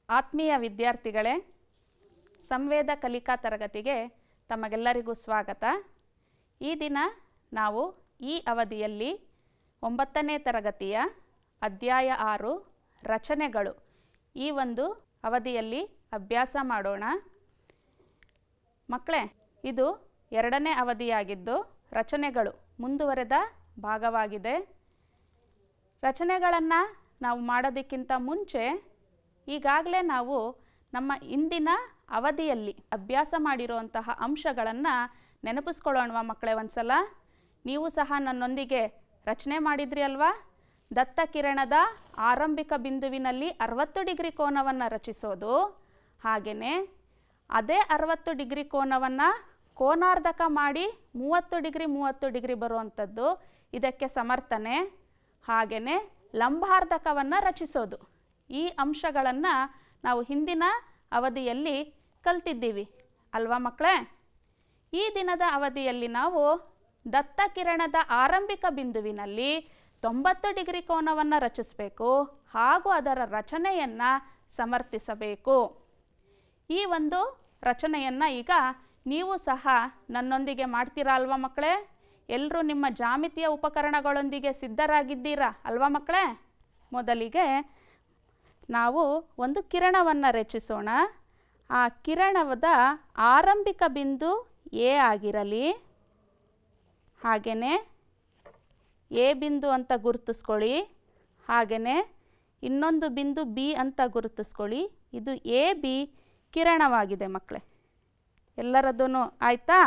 ಆತ್ಮೀಯ ವಿದ್ಯಾರ್ಥಿಗಳೇ ಸಂವೇದ ಕಲಿಕಾ ತರಗತಿಗೆ ತಮಗೆಲ್ಲರಿಗೂ ಸ್ವಾಗತ ಈ ದಿನ ನಾವು ಈ ಅವಧಿಯಲ್ಲಿ ಒಂಬತ್ತನೇ ತರಗತಿಯ ಅಧ್ಯಾಯ ಆರು ರಚನೆಗಳು ಈ ಒಂದು ಅವಧಿಯಲ್ಲಿ ಅಭ್ಯಾಸ ಮಾಡೋಣ ಮಕ್ಕಳೇ ಇದು ಎರಡನೇ ಅವಧಿಯಾಗಿದ್ದು ರಚನೆಗಳು ಮುಂದುವರೆದ ಭಾಗವಾಗಿದೆ ರಚನೆಗಳನ್ನು ನಾವು ಮಾಡೋದಕ್ಕಿಂತ ಮುಂಚೆ ಈಗಾಗಲೇ ನಾವು ನಮ್ಮ ಇಂದಿನ ಅವಧಿಯಲ್ಲಿ ಅಭ್ಯಾಸ ಮಾಡಿರುವಂತಹ ಅಂಶಗಳನ್ನು ನೆನಪಿಸ್ಕೊಳ್ಳೋಣವಾ ಮಕ್ಕಳೇ ಒಂದ್ಸಲ ನೀವು ಸಹ ನನ್ನೊಂದಿಗೆ ರಚನೆ ಮಾಡಿದ್ರಿ ಅಲ್ವಾ ದತ್ತ ಕಿರಣದ ಆರಂಭಿಕ ಬಿಂದುವಿನಲ್ಲಿ ಅರವತ್ತು ಡಿಗ್ರಿ ಕೋನವನ್ನು ರಚಿಸೋದು ಹಾಗೆಯೇ ಅದೇ ಅರವತ್ತು ಡಿಗ್ರಿ ಕೋನವನ್ನು ಕೋನಾರ್ಧಕ ಮಾಡಿ ಮೂವತ್ತು ಡಿಗ್ರಿ ಮೂವತ್ತು ಡಿಗ್ರಿ ಬರುವಂಥದ್ದು ಇದಕ್ಕೆ ಸಮರ್ಥನೆ ಹಾಗೆಯೇ ಲಂಬಾರ್ಧಕವನ್ನು ರಚಿಸೋದು ಈ ಅಂಶಗಳನ್ನು ನಾವು ಹಿಂದಿನ ಅವಧಿಯಲ್ಲಿ ಕಲ್ತಿದ್ದೀವಿ ಅಲ್ವಾ ಮಕ್ಕಳೇ ಈ ದಿನದ ಅವಧಿಯಲ್ಲಿ ನಾವು ದತ್ತ ಕಿರಣದ ಆರಂಭಿಕ ಬಿಂದುವಿನಲ್ಲಿ ತೊಂಬತ್ತು ಡಿಗ್ರಿ ಕೋನವನ್ನು ರಚಿಸಬೇಕು ಹಾಗೂ ಅದರ ರಚನೆಯನ್ನು ಸಮರ್ಥಿಸಬೇಕು ಈ ಒಂದು ರಚನೆಯನ್ನು ಈಗ ನೀವು ಸಹ ನನ್ನೊಂದಿಗೆ ಮಾಡ್ತೀರಾ ಅಲ್ವಾ ಮಕ್ಕಳೇ ಎಲ್ಲರೂ ನಿಮ್ಮ ಜಾಮಿತಿಯ ಉಪಕರಣಗಳೊಂದಿಗೆ ಸಿದ್ಧರಾಗಿದ್ದೀರಾ ಅಲ್ವಾ ಮಕ್ಕಳೇ ಮೊದಲಿಗೆ ನಾವು ಒಂದು ಕಿರಣವನ್ನು ರಚಿಸೋಣ ಆ ಕಿರಣದ ಆರಂಭಿಕ ಬಿಂದು ಎ ಆಗಿರಲಿ ಹಾಗೆಯೇ ಎ ಬಿಂದು ಅಂತ ಗುರುತಿಸ್ಕೊಳ್ಳಿ ಹಾಗೆಯೇ ಇನ್ನೊಂದು ಬಿಂದು ಬಿ ಅಂತ ಗುರುತಿಸ್ಕೊಳ್ಳಿ ಇದು ಎ ಬಿ ಕಿರಣವಾಗಿದೆ ಮಕ್ಕಳೇ ಎಲ್ಲರದ್ದೂ ಆಯಿತಾ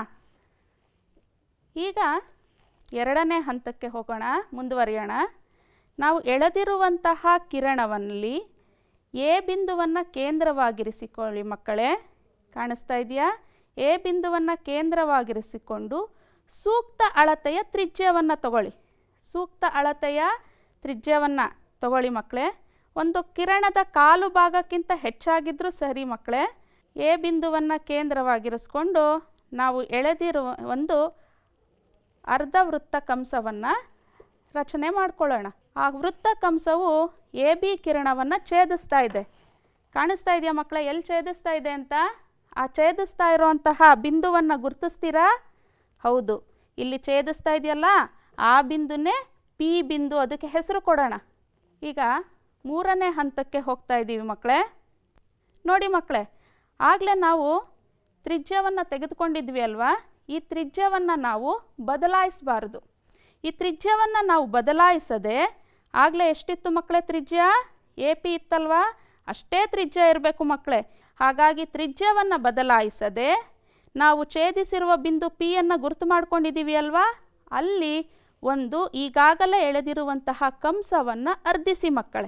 ಈಗ ಎರಡನೇ ಹಂತಕ್ಕೆ ಹೋಗೋಣ ಮುಂದುವರಿಯೋಣ ನಾವು ಎಳೆದಿರುವಂತಹ ಕಿರಣವಲ್ಲಿ ಎ ಬಿಂದುವನ್ನು ಕೇಂದ್ರವಾಗಿರಿಸಿಕೊಳ್ಳಿ ಮಕ್ಕಳೇ ಕಾಣಿಸ್ತಾ ಇದೆಯಾ ಎ ಬಿಂದುವನ್ನು ಕೇಂದ್ರವಾಗಿರಿಸಿಕೊಂಡು ಸೂಕ್ತ ಅಳತೆಯ ತ್ರಿಜ್ಯವನ್ನು ತಗೊಳ್ಳಿ ಸೂಕ್ತ ಅಳತೆಯ ತ್ರಿಜ್ಯವನ್ನು ತಗೊಳ್ಳಿ ಮಕ್ಕಳೇ ಒಂದು ಕಿರಣದ ಕಾಲು ಭಾಗಕ್ಕಿಂತ ಹೆಚ್ಚಾಗಿದ್ದರೂ ಸರಿ ಮಕ್ಕಳೇ ಎ ಬಿಂದುವನ್ನು ಕೇಂದ್ರವಾಗಿರಿಸ್ಕೊಂಡು ನಾವು ಎಳೆದಿರುವ ಒಂದು ಅರ್ಧ ವೃತ್ತ ಕಂಸವನ್ನು ರಚನೆ ಮಾಡ್ಕೊಳ್ಳೋಣ ಆ ವೃತ್ತ ಕಂಸವು ಎ ಬಿ ಕಿರಣವನ್ನು ಛೇದಿಸ್ತಾ ಇದೆ ಕಾಣಿಸ್ತಾ ಇದೆಯಾ ಮಕ್ಕಳೇ ಎಲ್ಲಿ ಛೇದಿಸ್ತಾ ಇದೆ ಅಂತ ಆ ಛೇದಿಸ್ತಾ ಇರುವಂತಹ ಬಿಂದುವನ್ನು ಗುರುತಿಸ್ತೀರಾ ಹೌದು ಇಲ್ಲಿ ಛೇದಿಸ್ತಾ ಇದೆಯಲ್ಲ ಆ ಬಿಂದುನೇ ಪಿ ಬಿಂದು ಅದಕ್ಕೆ ಹೆಸರು ಕೊಡೋಣ ಈಗ ಮೂರನೇ ಹಂತಕ್ಕೆ ಹೋಗ್ತಾ ಇದ್ದೀವಿ ಮಕ್ಕಳೇ ನೋಡಿ ಮಕ್ಕಳೇ ಆಗಲೇ ನಾವು ತ್ರಿಜ್ಯವನ್ನು ತೆಗೆದುಕೊಂಡಿದ್ವಿ ಅಲ್ವಾ ಈ ತ್ರಿಜ್ಯವನ್ನು ನಾವು ಬದಲಾಯಿಸಬಾರ್ದು ಈ ತ್ರಿಜ್ಯವನ್ನು ನಾವು ಬದಲಾಯಿಸದೆ ಆಗಲೇ ಎಷ್ಟಿತ್ತು ಮಕ್ಕಳೇ ತ್ರಿಜ್ಯ ಎ ಪಿ ಇತ್ತಲ್ವಾ ಅಷ್ಟೇ ತ್ರಿಜ್ಯ ಇರಬೇಕು ಮಕ್ಕಳೇ ಹಾಗಾಗಿ ತ್ರಿಜ್ಯವನ್ನು ಬದಲಾಯಿಸದೆ ನಾವು ಛೇದಿಸಿರುವ ಬಿಂದು ಪಿಯನ್ನು ಗುರುತು ಮಾಡ್ಕೊಂಡಿದ್ದೀವಿ ಅಲ್ವಾ ಅಲ್ಲಿ ಒಂದು ಈಗಾಗಲೇ ಎಳೆದಿರುವಂತಹ ಕಂಸವನ್ನು ಅರ್ಧಿಸಿ ಮಕ್ಕಳೇ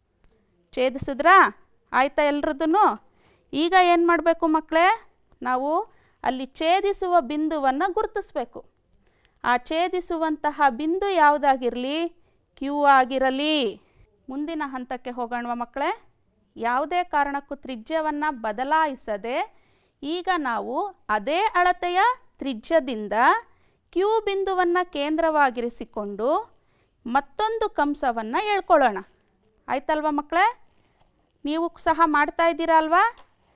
ಛೇದಿಸಿದ್ರಾ ಆಯ್ತಾ ಎಲ್ರದ್ದು ಈಗ ಏನು ಮಾಡಬೇಕು ಮಕ್ಕಳೇ ನಾವು ಅಲ್ಲಿ ಛೇದಿಸುವ ಬಿಂದುವನ್ನು ಗುರುತಿಸ್ಬೇಕು ಆ ಛೇದಿಸುವಂತಹ ಬಿಂದು ಯಾವುದಾಗಿರಲಿ ಕ್ಯೂ ಆಗಿರಲಿ ಮುಂದಿನ ಹಂತಕ್ಕೆ ಹೋಗೋಣ ಮಕ್ಕಳೇ ಯಾವುದೇ ಕಾರಣಕ್ಕೂ ತ್ರಿಜ್ಯವನ್ನು ಬದಲಾಯಿಸದೆ ಈಗ ನಾವು ಅದೇ ಅಳತೆಯ ತ್ರಿಜ್ಯದಿಂದ ಕ್ಯೂ ಬಿಂದುವನ್ನು ಕೇಂದ್ರವಾಗಿರಿಸಿಕೊಂಡು ಮತ್ತೊಂದು ಕಂಸವನ್ನು ಎಳ್ಕೊಳ್ಳೋಣ ಆಯ್ತಲ್ವ ಮಕ್ಕಳೇ ನೀವು ಸಹ ಮಾಡ್ತಾ ಇದ್ದೀರಾ ಅಲ್ವಾ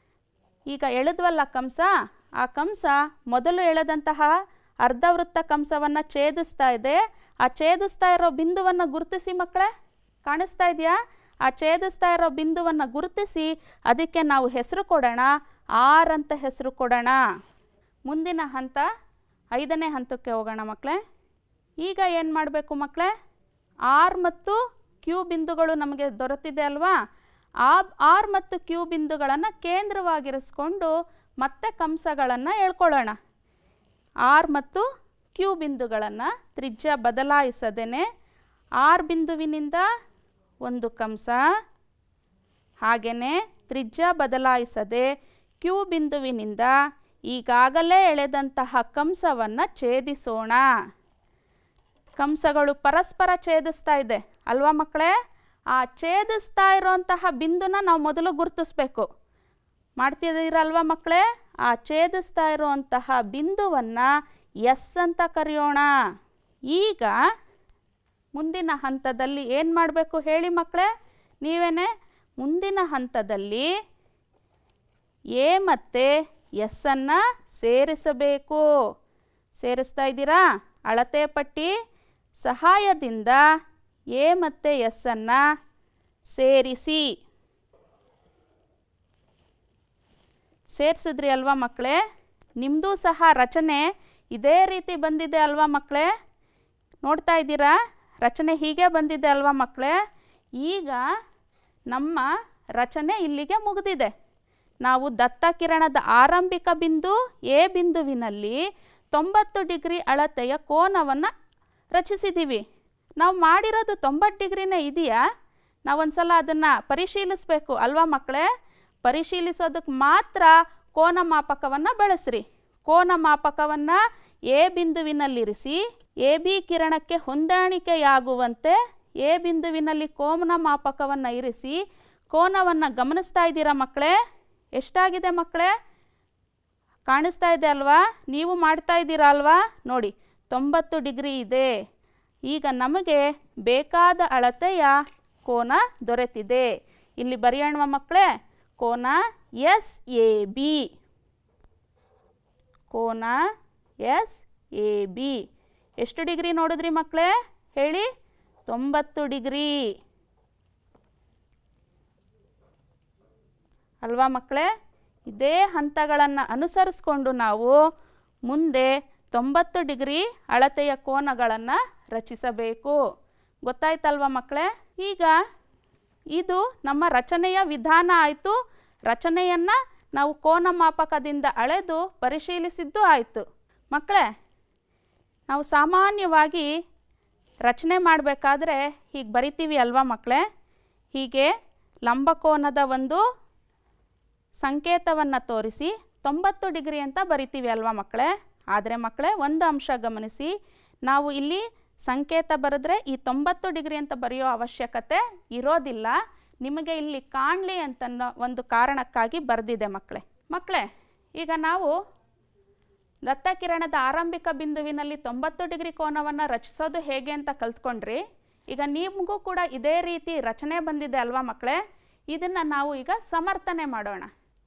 ಈಗ ಎಳೆದ್ವಲ್ಲ ಕಂಸ ಆ ಕಂಸ ಮೊದಲು ಎಳೆದಂತಹ ಅರ್ಧವೃತ್ತ ಕಂಸವನ್ನು ಛೇದಿಸ್ತಾ ಇದೆ ಆ ಛೇದಿಸ್ತಾ ಇರೋ ಬಿಂದುವನ್ನು ಗುರುತಿಸಿ ಮಕ್ಕಳೇ ಕಾಣಿಸ್ತಾ ಇದೆಯಾ ಆ ಛೇದಿಸ್ತಾ ಇರೋ ಬಿಂದುವನ್ನು ಗುರುತಿಸಿ ಅದಕ್ಕೆ ನಾವು ಹೆಸರು ಕೊಡೋಣ ಆರ್ ಅಂತ ಹೆಸರು ಕೊಡೋಣ ಮುಂದಿನ ಹಂತ ಐದನೇ ಹಂತಕ್ಕೆ ಹೋಗೋಣ ಮಕ್ಕಳೇ ಈಗ ಏನು ಮಾಡಬೇಕು ಮಕ್ಕಳೇ ಆರ್ ಮತ್ತು ಕ್ಯೂ ಬಿಂದುಗಳು ನಮಗೆ ದೊರೆತಿದೆ ಅಲ್ವಾ ಆ ಆರ್ ಮತ್ತು ಕ್ಯೂ ಬಿಂದುಗಳನ್ನು ಕೇಂದ್ರವಾಗಿರಿಸ್ಕೊಂಡು ಮತ್ತೆ ಕಂಸಗಳನ್ನು ಹೇಳ್ಕೊಳ್ಳೋಣ ಆರ್ ಮತ್ತು ಕ್ಯೂ ಬಿಂದುಗಳನ್ನು ತ್ರಿಜ್ಯ ಬದಲಾಯಿಸದೇ ಆರ್ ಬಿಂದುವಿನಿಂದ ಒಂದು ಕಂಸ ಹಾಗೆಯೇ ತ್ರಿಜ್ಯ ಬದಲಾಯಿಸದೆ ಕ್ಯೂ ಬಿಂದುವಿನಿಂದ ಈಗಾಗಲೇ ಎಳೆದಂತಹ ಕಂಸವನ್ನು ಛೇದಿಸೋಣ ಕಂಸಗಳು ಪರಸ್ಪರ ಛೇದಿಸ್ತಾ ಇದೆ ಅಲ್ವಾ ಮಕ್ಕಳೇ ಆ ಛೇದಿಸ್ತಾ ಇರೋಂತಹ ಬಿಂದುನ ನಾವು ಮೊದಲು ಗುರುತಿಸ್ಬೇಕು ಮಾಡ್ತಿದ್ದೀರಲ್ವಾ ಮಕ್ಕಳೇ ಆ ಛೇದಿಸ್ತಾ ಇರುವಂತಹ ಬಿಂದುವನ್ನು ಎಸ್ ಅಂತ ಕರೆಯೋಣ ಈಗ ಮುಂದಿನ ಹಂತದಲ್ಲಿ ಏನು ಮಾಡಬೇಕು ಹೇಳಿ ಮಕ್ಕಳೇ ನೀವೇನೆ ಮುಂದಿನ ಹಂತದಲ್ಲಿ ಎ ಮತ್ತು ಎಸ್ ಅನ್ನು ಸೇರಿಸಬೇಕು ಸೇರಿಸ್ತಾ ಇದ್ದೀರಾ ಅಳತೆ ಪಟ್ಟಿ ಸಹಾಯದಿಂದ ಎ ಮತ್ತು ಎಸ್ ಅನ್ನು ಸೇರಿಸಿ ಸೇರಿಸಿದ್ರಿ ಅಲ್ವಾ ಮಕ್ಕಳೇ ನಿಮ್ಮದು ಸಹ ರಚನೆ ಇದೇ ರೀತಿ ಬಂದಿದೆ ಅಲ್ವಾ ಮಕ್ಕಳೇ ನೋಡ್ತಾ ಇದ್ದೀರಾ ರಚನೆ ಹೀಗೆ ಬಂದಿದೆ ಅಲ್ವಾ ಮಕ್ಕಳೇ ಈಗ ನಮ್ಮ ರಚನೆ ಇಲ್ಲಿಗೆ ಮುಗಿದಿದೆ ನಾವು ದತ್ತಕಿರಣದ ಆರಂಭಿಕ ಬಿಂದು ಎ ಬಿಂದುವಿನಲ್ಲಿ ತೊಂಬತ್ತು ಡಿಗ್ರಿ ಅಳತೆಯ ಕೋನವನ್ನು ರಚಿಸಿದ್ದೀವಿ ನಾವು ಮಾಡಿರೋದು ತೊಂಬತ್ತು ಡಿಗ್ರಿನೇ ಇದೆಯಾ ನಾವೊಂದ್ಸಲ ಅದನ್ನು ಪರಿಶೀಲಿಸಬೇಕು ಅಲ್ವಾ ಮಕ್ಕಳೇ ಪರಿಶೀಲಿಸೋದಕ್ಕೆ ಮಾತ್ರ ಕೋನ ಮಾಪಕವನ್ನು ಬಳಸ್ರಿ ಕೋನ ಮಾಪಕವನ್ನು ಎ ಬಿಂದುವಿನಲ್ಲಿರಿಸಿ ಎ ಬಿ ಕಿರಣಕ್ಕೆ ಹೊಂದಾಣಿಕೆಯಾಗುವಂತೆ ಎ ಬಿಂದುವಿನಲ್ಲಿ ಕೋನ ಮಾಪಕವನ್ನು ಇರಿಸಿ ಕೋನವನ್ನು ಗಮನಿಸ್ತಾ ಇದ್ದೀರಾ ಮಕ್ಕಳೇ ಎಷ್ಟಾಗಿದೆ ಮಕ್ಕಳೇ ಕಾಣಿಸ್ತಾ ಇದೆ ಅಲ್ವಾ ನೀವು ಮಾಡ್ತಾ ಇದ್ದೀರಾ ಅಲ್ವಾ ನೋಡಿ ತೊಂಬತ್ತು ಡಿಗ್ರಿ ಇದೆ ಈಗ ನಮಗೆ ಬೇಕಾದ ಅಳತೆಯ ಕೋನ ದೊರೆತಿದೆ ಇಲ್ಲಿ ಬರೆಯೋಣ ಮಕ್ಕಳೇ ಕೋನ ಎಸ್ ಎ ಬಿ ಕೋನ ಎಸ್ ಎ ಬಿ ಎಷ್ಟು ಡಿಗ್ರಿ ನೋಡಿದ್ರಿ ಮಕ್ಕಳೇ ಹೇಳಿ ತೊಂಬತ್ತು ಡಿಗ್ರಿ ಅಲ್ವಾ ಮಕ್ಕಳೇ ಇದೇ ಹಂತಗಳನ್ನು ಅನುಸರಿಸ್ಕೊಂಡು ನಾವು ಮುಂದೆ ತೊಂಬತ್ತು ಡಿಗ್ರಿ ಅಳತೆಯ ಕೋನಗಳನ್ನು ರಚಿಸಬೇಕು ಗೊತ್ತಾಯ್ತಲ್ವಾ ಮಕ್ಕಳೇ ಈಗ ಇದು ನಮ್ಮ ರಚನೆಯ ವಿಧಾನ ಆಯಿತು ರಚನೆಯನ್ನು ನಾವು ಕೋನ ಮಾಪಕದಿಂದ ಅಳೆದು ಪರಿಶೀಲಿಸಿದ್ದು ಆಯಿತು ಮಕ್ಕಳೇ ನಾವು ಸಾಮಾನ್ಯವಾಗಿ ರಚನೆ ಮಾಡಬೇಕಾದ್ರೆ ಹೀಗೆ ಬರಿತೀವಿ ಅಲ್ವಾ ಮಕ್ಕಳೇ ಹೀಗೆ ಲಂಬಕೋನದ ಒಂದು ಸಂಕೇತವನ್ನು ತೋರಿಸಿ ತೊಂಬತ್ತು ಡಿಗ್ರಿ ಅಂತ ಬರಿತೀವಿ ಅಲ್ವಾ ಮಕ್ಕಳೇ ಆದರೆ ಮಕ್ಕಳೇ ಒಂದು ಅಂಶ ಗಮನಿಸಿ ನಾವು ಇಲ್ಲಿ ಸಂಕೇತ ಬರೆದ್ರೆ ಈ ತೊಂಬತ್ತು ಡಿಗ್ರಿ ಅಂತ ಬರೆಯೋ ಅವಶ್ಯಕತೆ ಇರೋದಿಲ್ಲ ನಿಮಗೆ ಇಲ್ಲಿ ಕಾಣಲಿ ಅಂತನ್ನೋ ಒಂದು ಕಾರಣಕ್ಕಾಗಿ ಬರೆದಿದೆ ಮಕ್ಕಳೇ ಮಕ್ಕಳೇ ಈಗ ನಾವು ದತ್ತಕಿರಣದ ಆರಂಭಿಕ ಬಿಂದುವಿನಲ್ಲಿ ತೊಂಬತ್ತು ಡಿಗ್ರಿ ಕೋನವನ್ನು ರಚಿಸೋದು ಹೇಗೆ ಅಂತ ಕಲ್ತ್ಕೊಂಡ್ರಿ ಈಗ ನಿಮಗೂ ಕೂಡ ಇದೇ ರೀತಿ ರಚನೆ ಬಂದಿದೆ ಅಲ್ವಾ ಮಕ್ಕಳೇ ಇದನ್ನು ನಾವು ಈಗ ಸಮರ್ಥನೆ ಮಾಡೋಣ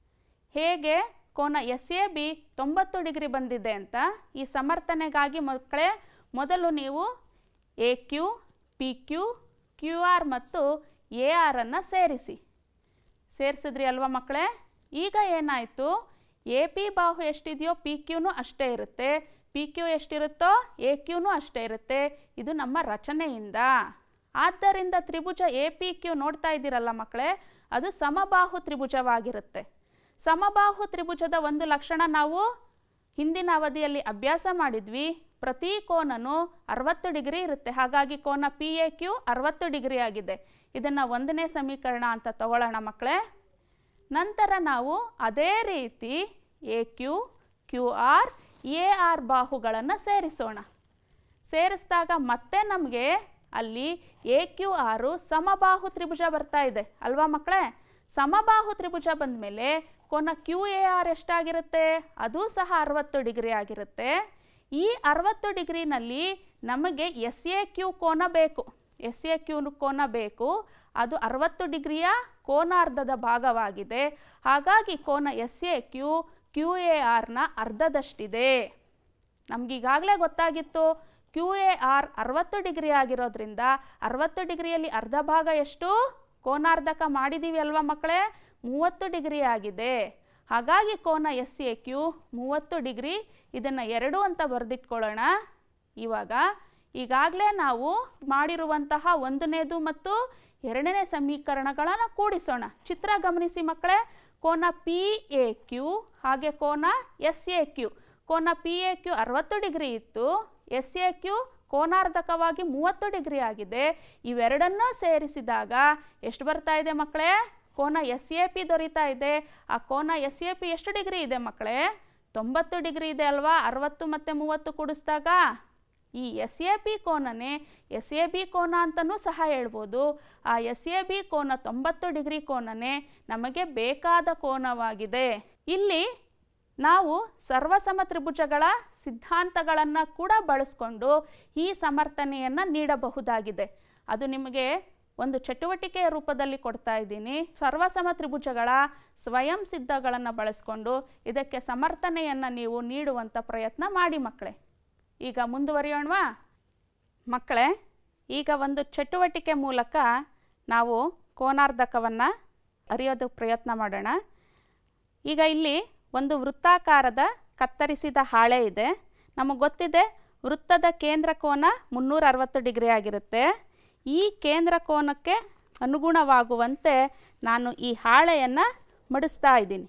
ಹೇಗೆ ಕೋನ ಎಸ್ ಎ ಬಿ ತೊಂಬತ್ತು ಡಿಗ್ರಿ ಬಂದಿದೆ ಅಂತ ಈ ಸಮರ್ಥನೆಗಾಗಿ ಮಕ್ಕಳೇ ಮೊದಲು ನೀವು A Q P Q Q R ಮತ್ತು ಎ ಆರನ್ನು ಸೇರಿಸಿ ಸೇರಿಸಿದ್ರಿ ಅಲ್ವಾ ಮಕ್ಕಳೇ ಈಗ ಏನಾಯಿತು ಎ ಪಿ ಬಾಹು ಎಷ್ಟಿದೆಯೋ ಪಿ ಕ್ಯೂನು ಅಷ್ಟೇ ಇರುತ್ತೆ ಪಿ ಕ್ಯೂ ಎಷ್ಟಿರುತ್ತೋ ಎ ಕ್ಯೂನು ಅಷ್ಟೇ ಇರುತ್ತೆ ಇದು ನಮ್ಮ ರಚನೆಯಿಂದ ಆದ್ದರಿಂದ ತ್ರಿಭುಜ ಎ ಪಿ ಕ್ಯೂ ನೋಡ್ತಾ ಇದ್ದೀರಲ್ಲ ಮಕ್ಕಳೇ ಅದು ಸಮಬಾಹು ತ್ರಿಭುಜವಾಗಿರುತ್ತೆ ಸಮಬಾಹು ತ್ರಿಭುಜದ ಒಂದು ಲಕ್ಷಣ ನಾವು ಹಿಂದಿನ ಅವಧಿಯಲ್ಲಿ ಅಭ್ಯಾಸ ಮಾಡಿದ್ವಿ ಪ್ರತಿ ಕೋನನು ಅರವತ್ತು ಡಿಗ್ರಿ ಇರುತ್ತೆ ಹಾಗಾಗಿ ಕೋನ ಪಿ ಎ ಕ್ಯೂ ಅರವತ್ತು ಡಿಗ್ರಿ ಆಗಿದೆ ಇದನ್ನು ಒಂದನೇ ಸಮೀಕರಣ ಅಂತ ತಗೊಳ್ಳೋಣ ಮಕ್ಕಳೇ ನಂತರ ನಾವು ಅದೇ ರೀತಿ A Q Q R A R ಬಾಹುಗಳನ್ನು ಸೇರಿಸೋಣ ಸೇರಿಸಿದಾಗ ಮತ್ತೆ ನಮಗೆ ಅಲ್ಲಿ ಎ ಕ್ಯೂ ಆರು ಸಮಬಾಹು ತ್ರಿಭುಜ ಬರ್ತಾ ಇದೆ ಅಲ್ವಾ ಮಕ್ಕಳೇ ಸಮಬಾಹು ತ್ರಿಭುಜ ಬಂದಮೇಲೆ ಕೋನ ಕ್ಯೂ ಎ ಆರ್ ಎಷ್ಟಾಗಿರುತ್ತೆ ಅದು ಸಹ ಅರವತ್ತು ಡಿಗ್ರಿ ಆಗಿರುತ್ತೆ ಈ ಅರವತ್ತು ಡಿಗ್ರಿನಲ್ಲಿ ನಮಗೆ ಎಸ್ ಎ ಕ್ಯೂ ಕೋನ ಬೇಕು ಎಸ್ ಎ ಕ್ಯೂ ಕೋನ ಬೇಕು ಅದು ಅರವತ್ತು ಡಿಗ್ರಿಯ ಕೋನಾರ್ಧದ ಭಾಗವಾಗಿದೆ ಹಾಗಾಗಿ ಕೋನ S A Q Q A ಆರ್ನ ಅರ್ಧದಷ್ಟಿದೆ ನಮಗೀಗಾಗಲೇ ಗೊತ್ತಾಗಿತ್ತು ಕ್ಯೂ ಎ ಆರ್ ಅರವತ್ತು ಡಿಗ್ರಿ ಆಗಿರೋದ್ರಿಂದ ಅರವತ್ತು ಡಿಗ್ರಿಯಲ್ಲಿ ಅರ್ಧ ಭಾಗ ಎಷ್ಟು ಕೋನಾರ್ಧಕ ಮಾಡಿದ್ದೀವಿ ಅಲ್ವಾ ಮಕ್ಕಳೇ ಮೂವತ್ತು ಡಿಗ್ರಿ ಆಗಿದೆ ಹಾಗಾಗಿ ಕೋನ ಎಸ್ ಎ ಕ್ಯೂ ಮೂವತ್ತು ಡಿಗ್ರಿ ಇದನ್ನು ಎರಡು ಅಂತ ಬರೆದಿಟ್ಕೊಳ್ಳೋಣ ಇವಾಗ ಈಗಾಗಲೇ ನಾವು ಮಾಡಿರುವಂತಹ ಒಂದನೇದು ಮತ್ತು ಎರಡನೇ ಸಮೀಕರಣಗಳನ್ನು ಕೂಡಿಸೋಣ ಚಿತ್ರ ಗಮನಿಸಿ ಮಕ್ಕಳೇ ಕೋನ ಪಿ ಎ ಕ್ಯೂ ಹಾಗೆ ಕೋನ ಎಸ್ ಎ ಕ್ಯೂ ಕೋನ ಪಿ ಎ ಕ್ಯೂ ಅರವತ್ತು ಡಿಗ್ರಿ ಇತ್ತು ಎಸ್ ಎ ಕ್ಯೂ ಕೋನಾರ್ಧಕವಾಗಿ ಮೂವತ್ತು ಡಿಗ್ರಿ ಆಗಿದೆ ಇವೆರಡನ್ನೂ ಸೇರಿಸಿದಾಗ ಎಷ್ಟು ಬರ್ತಾ ಇದೆ ಮಕ್ಕಳೇ ಕೋನ ಎಸ್ ಎ ಪಿ ದೊರೀತಾ ಇದೆ ಆ ಕೋನ ಎಸ್ ಎ ಪಿ ಎಷ್ಟು ಡಿಗ್ರಿ ಇದೆ ಮಕ್ಕಳೇ ತೊಂಬತ್ತು ಡಿಗ್ರಿ ಇದೆ ಅಲ್ವಾ ಅರವತ್ತು ಮತ್ತು ಮೂವತ್ತು ಕೂಡಿಸಿದಾಗ ಈ ಎಸ್ ಎ ಪಿ ಕೋನನೇ ಎಸ್ ಎ ಬಿ ಕೋನ ಅಂತಲೂ ಸಹ ಹೇಳ್ಬೋದು ಆ ಎಸ್ ಎ ಬಿ ಕೋನ ತೊಂಬತ್ತು ಡಿಗ್ರಿ ಕೋನನೇ ನಮಗೆ ಬೇಕಾದ ಕೋನವಾಗಿದೆ ಇಲ್ಲಿ ನಾವು ಸರ್ವಸಮ ತ್ರಿಭುಜಗಳ ಸಿದ್ಧಾಂತಗಳನ್ನು ಕೂಡ ಬಳಸ್ಕೊಂಡು ಈ ಸಮರ್ಥನೆಯನ್ನು ನೀಡಬಹುದಾಗಿದೆ ಅದು ನಿಮಗೆ ಒಂದು ಚಟುವಟಿಕೆಯ ರೂಪದಲ್ಲಿ ಕೊಡ್ತಾ ಇದ್ದೀನಿ ಸರ್ವಸಮ ತ್ರಿಭುಜಗಳ ಸ್ವಯಂ ಸಿದ್ಧಗಳನ್ನು ಬಳಸ್ಕೊಂಡು ಇದಕ್ಕೆ ಸಮರ್ಥನೆಯನ್ನು ನೀವು ನೀಡುವಂಥ ಪ್ರಯತ್ನ ಮಾಡಿ ಮಕ್ಕಳೇ ಈಗ ಮುಂದುವರಿಯೋಣವಾ ಮಕ್ಕಳೇ ಈಗ ಒಂದು ಚಟುವಟಿಕೆ ಮೂಲಕ ನಾವು ಕೋನಾರ್ಧಕವನ್ನು ಅರಿಯೋದಕ್ಕೆ ಪ್ರಯತ್ನ ಮಾಡೋಣ ಈಗ ಇಲ್ಲಿ ಒಂದು ವೃತ್ತಾಕಾರದ ಕತ್ತರಿಸಿದ ಹಾಳೆ ಇದೆ ನಮಗೆ ಗೊತ್ತಿದೆ ವೃತ್ತದ ಕೇಂದ್ರ ಕೋನ ಮುನ್ನೂರ ಅರವತ್ತು ಡಿಗ್ರಿ ಆಗಿರುತ್ತೆ ಈ ಕೇಂದ್ರ ಕೋನಕ್ಕೆ ಅನುಗುಣವಾಗುವಂತೆ ನಾನು ಈ ಹಾಳೆಯನ್ನು ಮಡಿಸ್ತಾ ಇದ್ದೀನಿ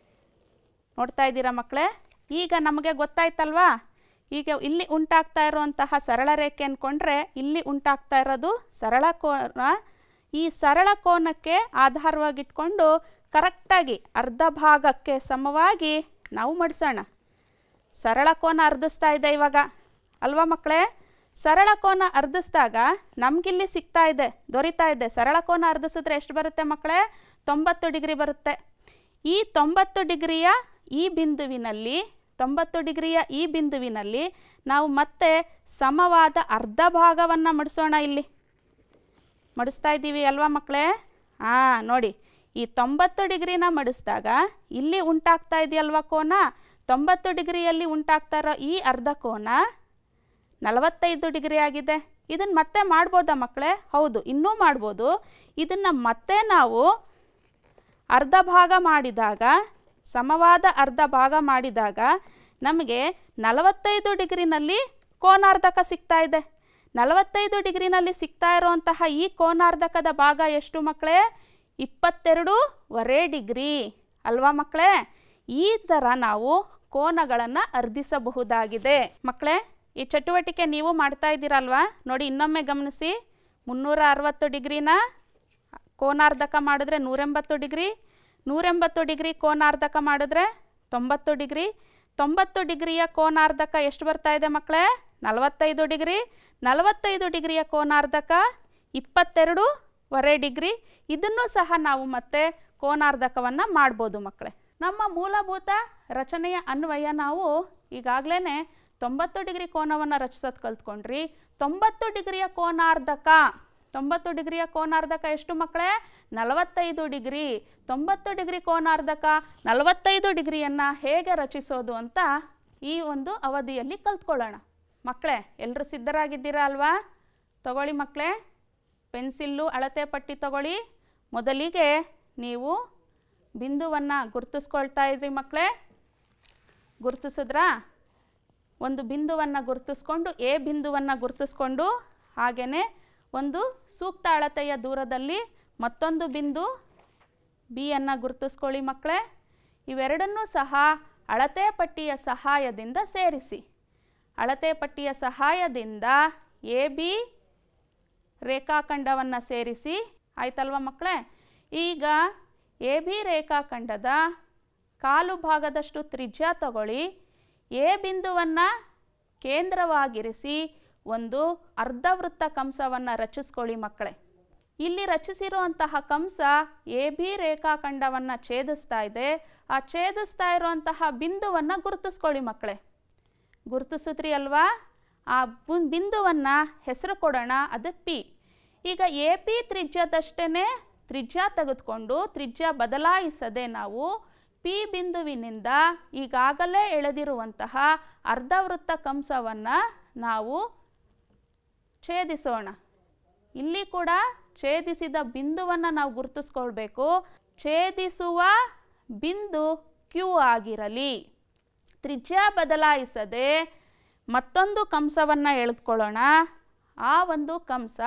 ನೋಡ್ತಾ ಇದ್ದೀರಾ ಮಕ್ಕಳೇ ಈಗ ನಮಗೆ ಗೊತ್ತಾಯ್ತಲ್ವಾ ಈಗ ಇಲ್ಲಿ ಉಂಟಾಗ್ತಾ ಇರುವಂತಹ ಸರಳ ರೇಖೆ ಅಂದ್ಕೊಂಡ್ರೆ ಇಲ್ಲಿ ಉಂಟಾಗ್ತಾ ಇರೋದು ಸರಳ ಕೋನ ಈ ಸರಳ ಕೋನಕ್ಕೆ ಆಧಾರವಾಗಿಟ್ಕೊಂಡು ಕರೆಕ್ಟಾಗಿ ಅರ್ಧ ಭಾಗಕ್ಕೆ ಸಮವಾಗಿ ನಾವು ಮಡಿಸೋಣ ಸರಳ ಕೋನ ಅರ್ಧಿಸ್ತಾ ಇದೆ ಇವಾಗ ಅಲ್ವಾ ಮಕ್ಕಳೇ ಸರಳ ಕೋನ ಅರ್ಧಿಸಿದಾಗ ನಮಗಿಲ್ಲಿ ಸಿಗ್ತಾ ಇದೆ ದೊರೀತಾ ಇದೆ ಸರಳ ಕೋನ ಅರ್ಧಿಸಿದ್ರೆ ಎಷ್ಟು ಬರುತ್ತೆ ಮಕ್ಕಳೇ ತೊಂಬತ್ತು ಡಿಗ್ರಿ ಬರುತ್ತೆ ಈ ತೊಂಬತ್ತು ಡಿಗ್ರಿಯ ಈ ಬಿಂದುವಿನಲ್ಲಿ ತೊಂಬತ್ತು ಡಿಗ್ರಿಯ ಈ ಬಿಂದುವಿನಲ್ಲಿ ನಾವು ಮತ್ತೆ ಸಮವಾದ ಅರ್ಧ ಭಾಗವನ್ನು ಮಡಿಸೋಣ ಇಲ್ಲಿ ಮಡಿಸ್ತಾ ಇದ್ದೀವಿ ಅಲ್ವಾ ಮಕ್ಕಳೇ ಹಾಂ ನೋಡಿ ಈ ತೊಂಬತ್ತು ಡಿಗ್ರಿನ ಮಡಿಸಿದಾಗ ಇಲ್ಲಿ ಉಂಟಾಗ್ತಾ ಇದೆಯಲ್ವಾ ಕೋನ ತೊಂಬತ್ತು ಡಿಗ್ರಿಯಲ್ಲಿ ಉಂಟಾಗ್ತಾ ಇರೋ ಈ ಅರ್ಧ ಕೋನ ನಲವತ್ತೈದು ಡಿಗ್ರಿ ಆಗಿದೆ ಇದನ್ನು ಮತ್ತೆ ಮಾಡ್ಬೋದಾ ಮಕ್ಕಳೇ ಹೌದು ಇನ್ನೂ ಮಾಡ್ಬೋದು ಇದನ್ನು ಮತ್ತೆ ನಾವು ಅರ್ಧ ಭಾಗ ಮಾಡಿದಾಗ ಸಮವಾದ ಅರ್ಧ ಭಾಗ ಮಾಡಿದಾಗ ನಮಗೆ ನಲವತ್ತೈದು ಡಿಗ್ರಿನಲ್ಲಿ ಕೋನಾರ್ಧಕ ಸಿಗ್ತಾ ಇದೆ ನಲವತ್ತೈದು ಡಿಗ್ರಿನಲ್ಲಿ ಸಿಗ್ತಾ ಇರುವಂತಹ ಈ ಕೋನಾರ್ಧಕದ ಭಾಗ ಎಷ್ಟು ಮಕ್ಕಳೇ ಇಪ್ಪತ್ತೆರಡೂವರೆ ಡಿಗ್ರಿ ಅಲ್ವಾ ಮಕ್ಕಳೇ ಈ ಥರ ನಾವು ಕೋನಗಳನ್ನು ಅರ್ಧಿಸಬಹುದಾಗಿದೆ ಮಕ್ಕಳೇ ಈ ಚಟುವಟಿಕೆ ನೀವು ಮಾಡ್ತಾ ಇದ್ದೀರಲ್ವಾ ನೋಡಿ ಇನ್ನೊಮ್ಮೆ ಗಮನಿಸಿ ಮುನ್ನೂರ ಅರವತ್ತು ಡಿಗ್ರಿನ ಕೋನಾರ್ಧಕ ಮಾಡಿದ್ರೆ ನೂರೆಂಬತ್ತು ಡಿಗ್ರಿ ನೂರೆಂಬತ್ತು ಡಿಗ್ರಿ ಕೋನಾರ್ಧಕ ಮಾಡಿದ್ರೆ ತೊಂಬತ್ತು ಡಿಗ್ರಿ ತೊಂಬತ್ತು ಡಿಗ್ರಿಯ ಕೋನಾರ್ಧಕ ಎಷ್ಟು ಬರ್ತಾ ಇದೆ ಮಕ್ಕಳೇ ನಲವತ್ತೈದು ಡಿಗ್ರಿ ನಲವತ್ತೈದು ಡಿಗ್ರಿಯ ಕೋನಾರ್ಧಕ ಇಪ್ಪತ್ತೆರಡೂವರೆ ಡಿಗ್ರಿ ಇದನ್ನು ಸಹ ನಾವು ಮತ್ತೆ ಕೋನಾರ್ಧಕವನ್ನು ಮಾಡ್ಬೋದು ಮಕ್ಕಳೇ ನಮ್ಮ ಮೂಲಭೂತ ರಚನೆಯ ಅನ್ವಯ ನಾವು ಈಗಾಗಲೇ ತೊಂಬತ್ತು ಡಿಗ್ರಿ ಕೋನವನ್ನು ರಚಿಸೋದು ಕಲ್ತ್ಕೊಂಡ್ರಿ ತೊಂಬತ್ತು ಡಿಗ್ರಿಯ ಕೋನಾರ್ಧಕ ತೊಂಬತ್ತು ಡಿಗ್ರಿಯ ಕೋನಾರ್ಧಕ ಎಷ್ಟು ಮಕ್ಕಳೇ ನಲವತ್ತೈದು ಡಿಗ್ರಿ ತೊಂಬತ್ತು ಡಿಗ್ರಿ ಕೋನಾರ್ಧಕ ನಲವತ್ತೈದು ಡಿಗ್ರಿಯನ್ನು ಹೇಗೆ ರಚಿಸೋದು ಅಂತ ಈ ಒಂದು ಅವಧಿಯಲ್ಲಿ ಕಲ್ತ್ಕೊಳ್ಳೋಣ ಮಕ್ಕಳೇ ಎಲ್ಲರೂ ಸಿದ್ಧರಾಗಿದ್ದೀರಾ ಅಲ್ವಾ ತಗೊಳ್ಳಿ ಮಕ್ಕಳೇ ಪೆನ್ಸಿಲ್ಲು ಅಳತೆ ಪಟ್ಟಿ ತಗೊಳ್ಳಿ ಮೊದಲಿಗೆ ನೀವು ಬಿಂದುವನ್ನು ಗುರುತಿಸ್ಕೊಳ್ತಾ ಇದ್ರಿ ಮಕ್ಕಳೇ ಗುರುತಿಸಿದ್ರಾ ಒಂದು ಬಿಂದುವನ್ನು ಗುರುತಿಸ್ಕೊಂಡು ಎ ಬಿಂದುವನ್ನು ಗುರುತಿಸ್ಕೊಂಡು ಹಾಗೆಯೇ ಒಂದು ಸೂಕ್ತ ಅಳತೆಯ ದೂರದಲ್ಲಿ ಮತ್ತೊಂದು ಬಿಂದು ಬಿಯನ್ನು ಗುರುತಿಸ್ಕೊಳ್ಳಿ ಮಕ್ಕಳೇ ಇವೆರಡನ್ನೂ ಸಹ ಅಳತೆ ಪಟ್ಟಿಯ ಸಹಾಯದಿಂದ ಸೇರಿಸಿ ಅಳತೆ ಪಟ್ಟಿಯ ಸಹಾಯದಿಂದ ಎ ಬಿ ರೇಖಾಖಂಡವನ್ನು ಸೇರಿಸಿ ಆಯ್ತಲ್ವ ಮಕ್ಕಳೇ ಈಗ ಎ ಬಿ ರೇಖಾಖಂಡದ ಕಾಲು ಭಾಗದಷ್ಟು ತ್ರಿಜ್ಯ ತಗೊಳ್ಳಿ ಎ ಬಿಂದುವನ್ನು ಕೇಂದ್ರವಾಗಿರಿಸಿ ಒಂದು ಅರ್ಧವೃತ್ತ ಕಂಸವನ್ನು ರಚಿಸ್ಕೊಳ್ಳಿ ಮಕ್ಕಳೇ ಇಲ್ಲಿ ರಚಿಸಿರುವಂತಹ ಕಂಸ ಎ ಬಿ ರೇಖಾಖಂಡವನ್ನು ಛೇದಿಸ್ತಾ ಇದೆ ಆ ಛೇದಿಸ್ತಾ ಇರುವಂತಹ ಬಿಂದುವನ್ನು ಗುರುತಿಸ್ಕೊಳ್ಳಿ ಮಕ್ಕಳೇ ಗುರುತಿಸಿದ್ರಿ ಅಲ್ವಾ ಆ ಬು- ಬಿಂದುವನ್ನು ಹೆಸರು ಕೊಡೋಣ ಅದು ಪಿ ಈಗ ಎ ಪಿ ತ್ರಿಜ್ಯದಷ್ಟೇ ತ್ರಿಜ್ಯ ತೆಗೆದುಕೊಂಡು ತ್ರಿಜ್ಯ ಬದಲಾಯಿಸದೆ ನಾವು ಪಿ ಬಿಂದುವಿನಿಂದ ಈಗಾಗಲೇ ಎಳೆದಿರುವಂತಹ ಅರ್ಧವೃತ್ತ ಕಂಸವನ್ನು ನಾವು ಛೇದಿಸೋಣ ಇಲ್ಲಿ ಕೂಡ ಛೇದಿಸಿದ ಬಿಂದುವನ್ನು ನಾವು ಗುರುತಿಸ್ಕೊಳ್ಬೇಕು ಛೇದಿಸುವ ಬಿಂದು ಕ್ಯೂ ಆಗಿರಲಿ ತ್ರಿಜ್ಯ ಬದಲಾಯಿಸದೆ ಮತ್ತೊಂದು ಕಂಸವನ್ನು ಎಳೆದುಕೊಳ್ಳೋಣ ಆ ಒಂದು ಕಂಸ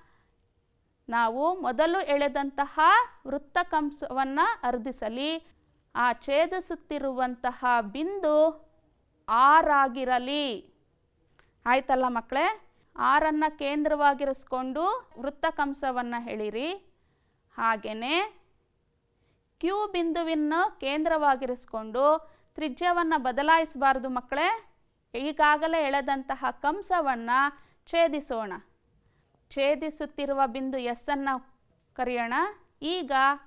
ನಾವು ಮೊದಲು ಎಳೆದಂತಹ ವೃತ್ತ ಕಂಸವನ್ನು ಅರ್ಧಿಸಲಿ ಆ ಛೇದಿಸುತ್ತಿರುವಂತಹ ಬಿಂದು ಆರ್ ಆಗಿರಲಿ ಆಯ್ತಲ್ಲ ಮಕ್ಕಳೇ ಆರನ್ನು ಕೇಂದ್ರವಾಗಿರಿಸ್ಕೊಂಡು ವೃತ್ತ ಕಂಸವನ್ನು ಎಳಿರಿ ಹಾಗೆಯೇ ಕ್ಯೂ ಬಿಂದುವನ್ನು ಕೇಂದ್ರವಾಗಿರಿಸ್ಕೊಂಡು ತ್ರಿಜ್ಯವನ್ನು ಬದಲಾಯಿಸಬಾರ್ದು ಮಕ್ಕಳೇ ಈಗಾಗಲೇ ಎಳೆದಂತಹ ಕಂಸವನ್ನು ಛೇದಿಸೋಣ ಛೇದಿಸುತ್ತಿರುವ ಬಿಂದು ಎಸ್ ಅನ್ನು ಕರೆಯೋಣ ಈಗ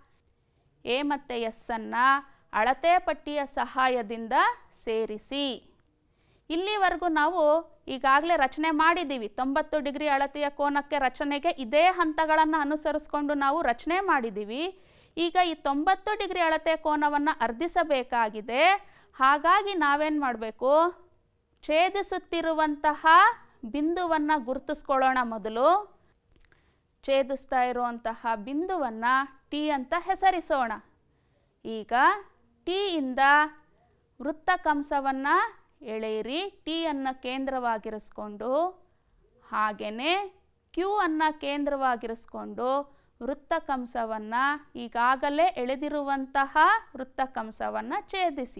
ಎ ಮತ್ತು ಎಸ್ ಅನ್ನು ಅಳತೆ ಪಟ್ಟಿಯ ಸಹಾಯದಿಂದ ಸೇರಿಸಿ ಇಲ್ಲಿವರೆಗೂ ನಾವು ಈಗಾಗಲೇ ರಚನೆ ಮಾಡಿದ್ದೀವಿ ತೊಂಬತ್ತು ಡಿಗ್ರಿ ಅಳತೆಯ ಕೋನಕ್ಕೆ ರಚನೆಗೆ ಇದೇ ಹಂತಗಳನ್ನು ಅನುಸರಿಸ್ಕೊಂಡು ನಾವು ರಚನೆ ಮಾಡಿದ್ದೀವಿ ಈಗ ಈ ತೊಂಬತ್ತು ಡಿಗ್ರಿ ಅಳತೆಯ ಕೋನವನ್ನು ಅರ್ಧಿಸಬೇಕಾಗಿದೆ ಹಾಗಾಗಿ ನಾವೇನು ಮಾಡಬೇಕು ಛೇದಿಸುತ್ತಿರುವಂತಹ ಬಿಂದುವನ್ನು ಗುರುತಿಸ್ಕೊಳ್ಳೋಣ ಮೊದಲು ಛೇದಿಸ್ತಾ ಇರುವಂತಹ ಬಿಂದುವನ್ನು ಟಿ ಅಂತ ಹೆಸರಿಸೋಣ ಈಗ ಟಿ ಇಂದ ವೃತ್ತ ಕಂಸವನ್ನು ಎಳೆಯಿರಿ ಟಿ ಅನ್ನು ಕೇಂದ್ರವಾಗಿರಿಸ್ಕೊಂಡು ಹಾಗೆಯೇ ಕ್ಯೂ ಅನ್ನು ಕೇಂದ್ರವಾಗಿರಿಸ್ಕೊಂಡು ವೃತ್ತ ಕಂಸವನ್ನು ಈಗಾಗಲೇ ಎಳೆದಿರುವಂತಹ ವೃತ್ತ ಕಂಸವನ್ನು ಛೇದಿಸಿ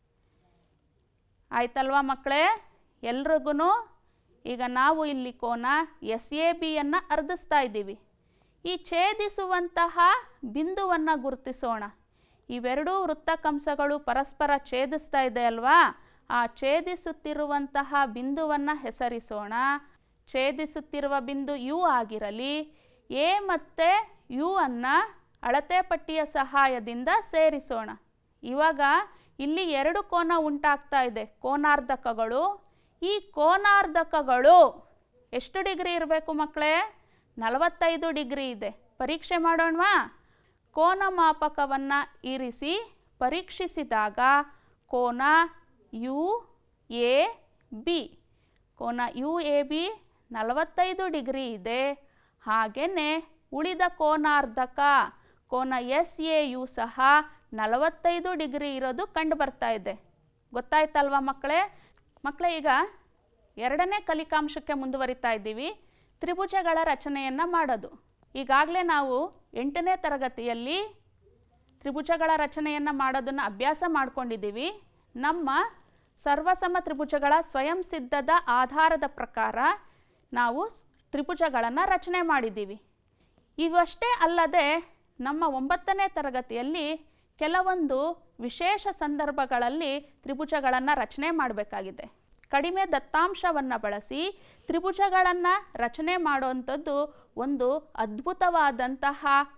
ಆಯ್ತಲ್ವಾ ಮಕ್ಕಳೇ ಎಲ್ರಿಗೂ ಈಗ ನಾವು ಇಲ್ಲಿ ಕೋನ ಎಸ್ ಎ ಬಿಯನ್ನು ಅರ್ಧಿಸ್ತಾ ಇದ್ದೀವಿ ಈ ಛೇದಿಸುವಂತಹ ಬಿಂದುವನ್ನು ಗುರುತಿಸೋಣ ಇವೆರಡೂ ವೃತ್ತಕಂಸಗಳು ಪರಸ್ಪರ ಛೇದಿಸ್ತಾ ಇದೆ ಅಲ್ವಾ ಆ ಛೇದಿಸುತ್ತಿರುವಂತಹ ಬಿಂದುವನ್ನು ಹೆಸರಿಸೋಣ ಛೇದಿಸುತ್ತಿರುವ ಬಿಂದು ಯು ಆಗಿರಲಿ ಎ ಮತ್ತು ಯು ಅನ್ನು ಅಳತೆ ಪಟ್ಟಿಯ ಸಹಾಯದಿಂದ ಸೇರಿಸೋಣ ಇವಾಗ ಇಲ್ಲಿ ಎರಡು ಕೋನ ಉಂಟಾಗ್ತಾ ಇದೆ ಕೋನಾರ್ಧಕಗಳು ಈ ಕೋನಾರ್ಧಕಗಳು ಎಷ್ಟು ಡಿಗ್ರಿ ಇರಬೇಕು ಮಕ್ಕಳೇ ನಲವತ್ತೈದು ಡಿಗ್ರಿ ಇದೆ ಪರೀಕ್ಷೆ ಮಾಡೋಣವಾ ಕೋನ ಮಾಪಕವನ್ನು ಇರಿಸಿ ಪರೀಕ್ಷಿಸಿದಾಗ ಕೋನ ಯು ಎ ಬಿ ಕೋನ ಯು ಎ ಬಿ ನಲವತ್ತೈದು ಡಿಗ್ರಿ ಇದೆ ಹಾಗೆಯೇ ಉಳಿದ ಕೋನಾರ್ಧಕ ಕೋನ ಎಸ್ ಎ ಯು ಸಹ ನಲವತ್ತೈದು ಡಿಗ್ರಿ ಇರೋದು ಕಂಡು ಬರ್ತಾ ಇದೆ ಗೊತ್ತಾಯ್ತಲ್ವಾ ಮಕ್ಕಳೇ ಮಕ್ಕಳೇ ಈಗ ಎರಡನೇ ಕಲಿಕಾಂಶಕ್ಕೆ ಮುಂದುವರಿತಾ ಇದ್ದೀವಿ ತ್ರಿಭುಜಗಳ ರಚನೆಯನ್ನು ಮಾಡೋದು ಈಗಾಗಲೇ ನಾವು ಎಂಟನೇ ತರಗತಿಯಲ್ಲಿ ತ್ರಿಭುಜಗಳ ರಚನೆಯನ್ನು ಮಾಡೋದನ್ನು ಅಭ್ಯಾಸ ಮಾಡ್ಕೊಂಡಿದ್ದೀವಿ ನಮ್ಮ ಸರ್ವಸಮ ತ್ರಿಭುಜಗಳ ಸ್ವಯಂ ಸಿದ್ಧದ ಆಧಾರದ ಪ್ರಕಾರ ನಾವು ತ್ರಿಭುಜಗಳನ್ನು ರಚನೆ ಮಾಡಿದ್ದೀವಿ ಇವಷ್ಟೇ ಅಲ್ಲದೆ ನಮ್ಮ ಒಂಬತ್ತನೇ ತರಗತಿಯಲ್ಲಿ ಕೆಲವೊಂದು ವಿಶೇಷ ಸಂದರ್ಭಗಳಲ್ಲಿ ತ್ರಿಭುಜಗಳನ್ನು ರಚನೆ ಮಾಡಬೇಕಾಗಿದೆ ಕಡಿಮೆ ದತ್ತಾಂಶವನ್ನು ಬಳಸಿ ತ್ರಿಭುಜಗಳನ್ನು ರಚನೆ ಮಾಡುವಂಥದ್ದು ಒಂದು ಅದ್ಭುತವಾದಂತಹ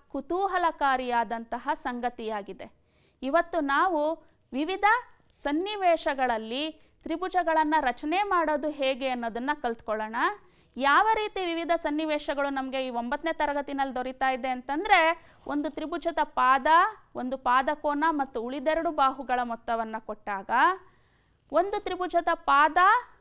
ಕುತೂಹಲಕಾರಿಯಾದಂತಹ ಸಂಗತಿಯಾಗಿದೆ ಇವತ್ತು ನಾವು ವಿವಿಧ ಸನ್ನಿವೇಶಗಳಲ್ಲಿ ತ್ರಿಭುಜಗಳನ್ನು ರಚನೆ ಮಾಡೋದು ಹೇಗೆ ಅನ್ನೋದನ್ನು ಕಲ್ತ್ಕೊಳ್ಳೋಣ ಯಾವ ರೀತಿ ವಿವಿಧ ಸನ್ನಿವೇಶಗಳು ನಮಗೆ ಈ ಒಂಬತ್ತನೇ ತರಗತಿನಲ್ಲಿ ದೊರೀತಾ ಇದೆ ಅಂತಂದರೆ ಒಂದು ತ್ರಿಭುಜದ ಪಾದ ಒಂದು ಪಾದಕೋನ ಮತ್ತು ಉಳಿದೆರಡು ಬಾಹುಗಳ ಮೊತ್ತವನ್ನು ಕೊಟ್ಟಾಗ ಒಂದು ತ್ರಿಭುಜದ ಪಾದ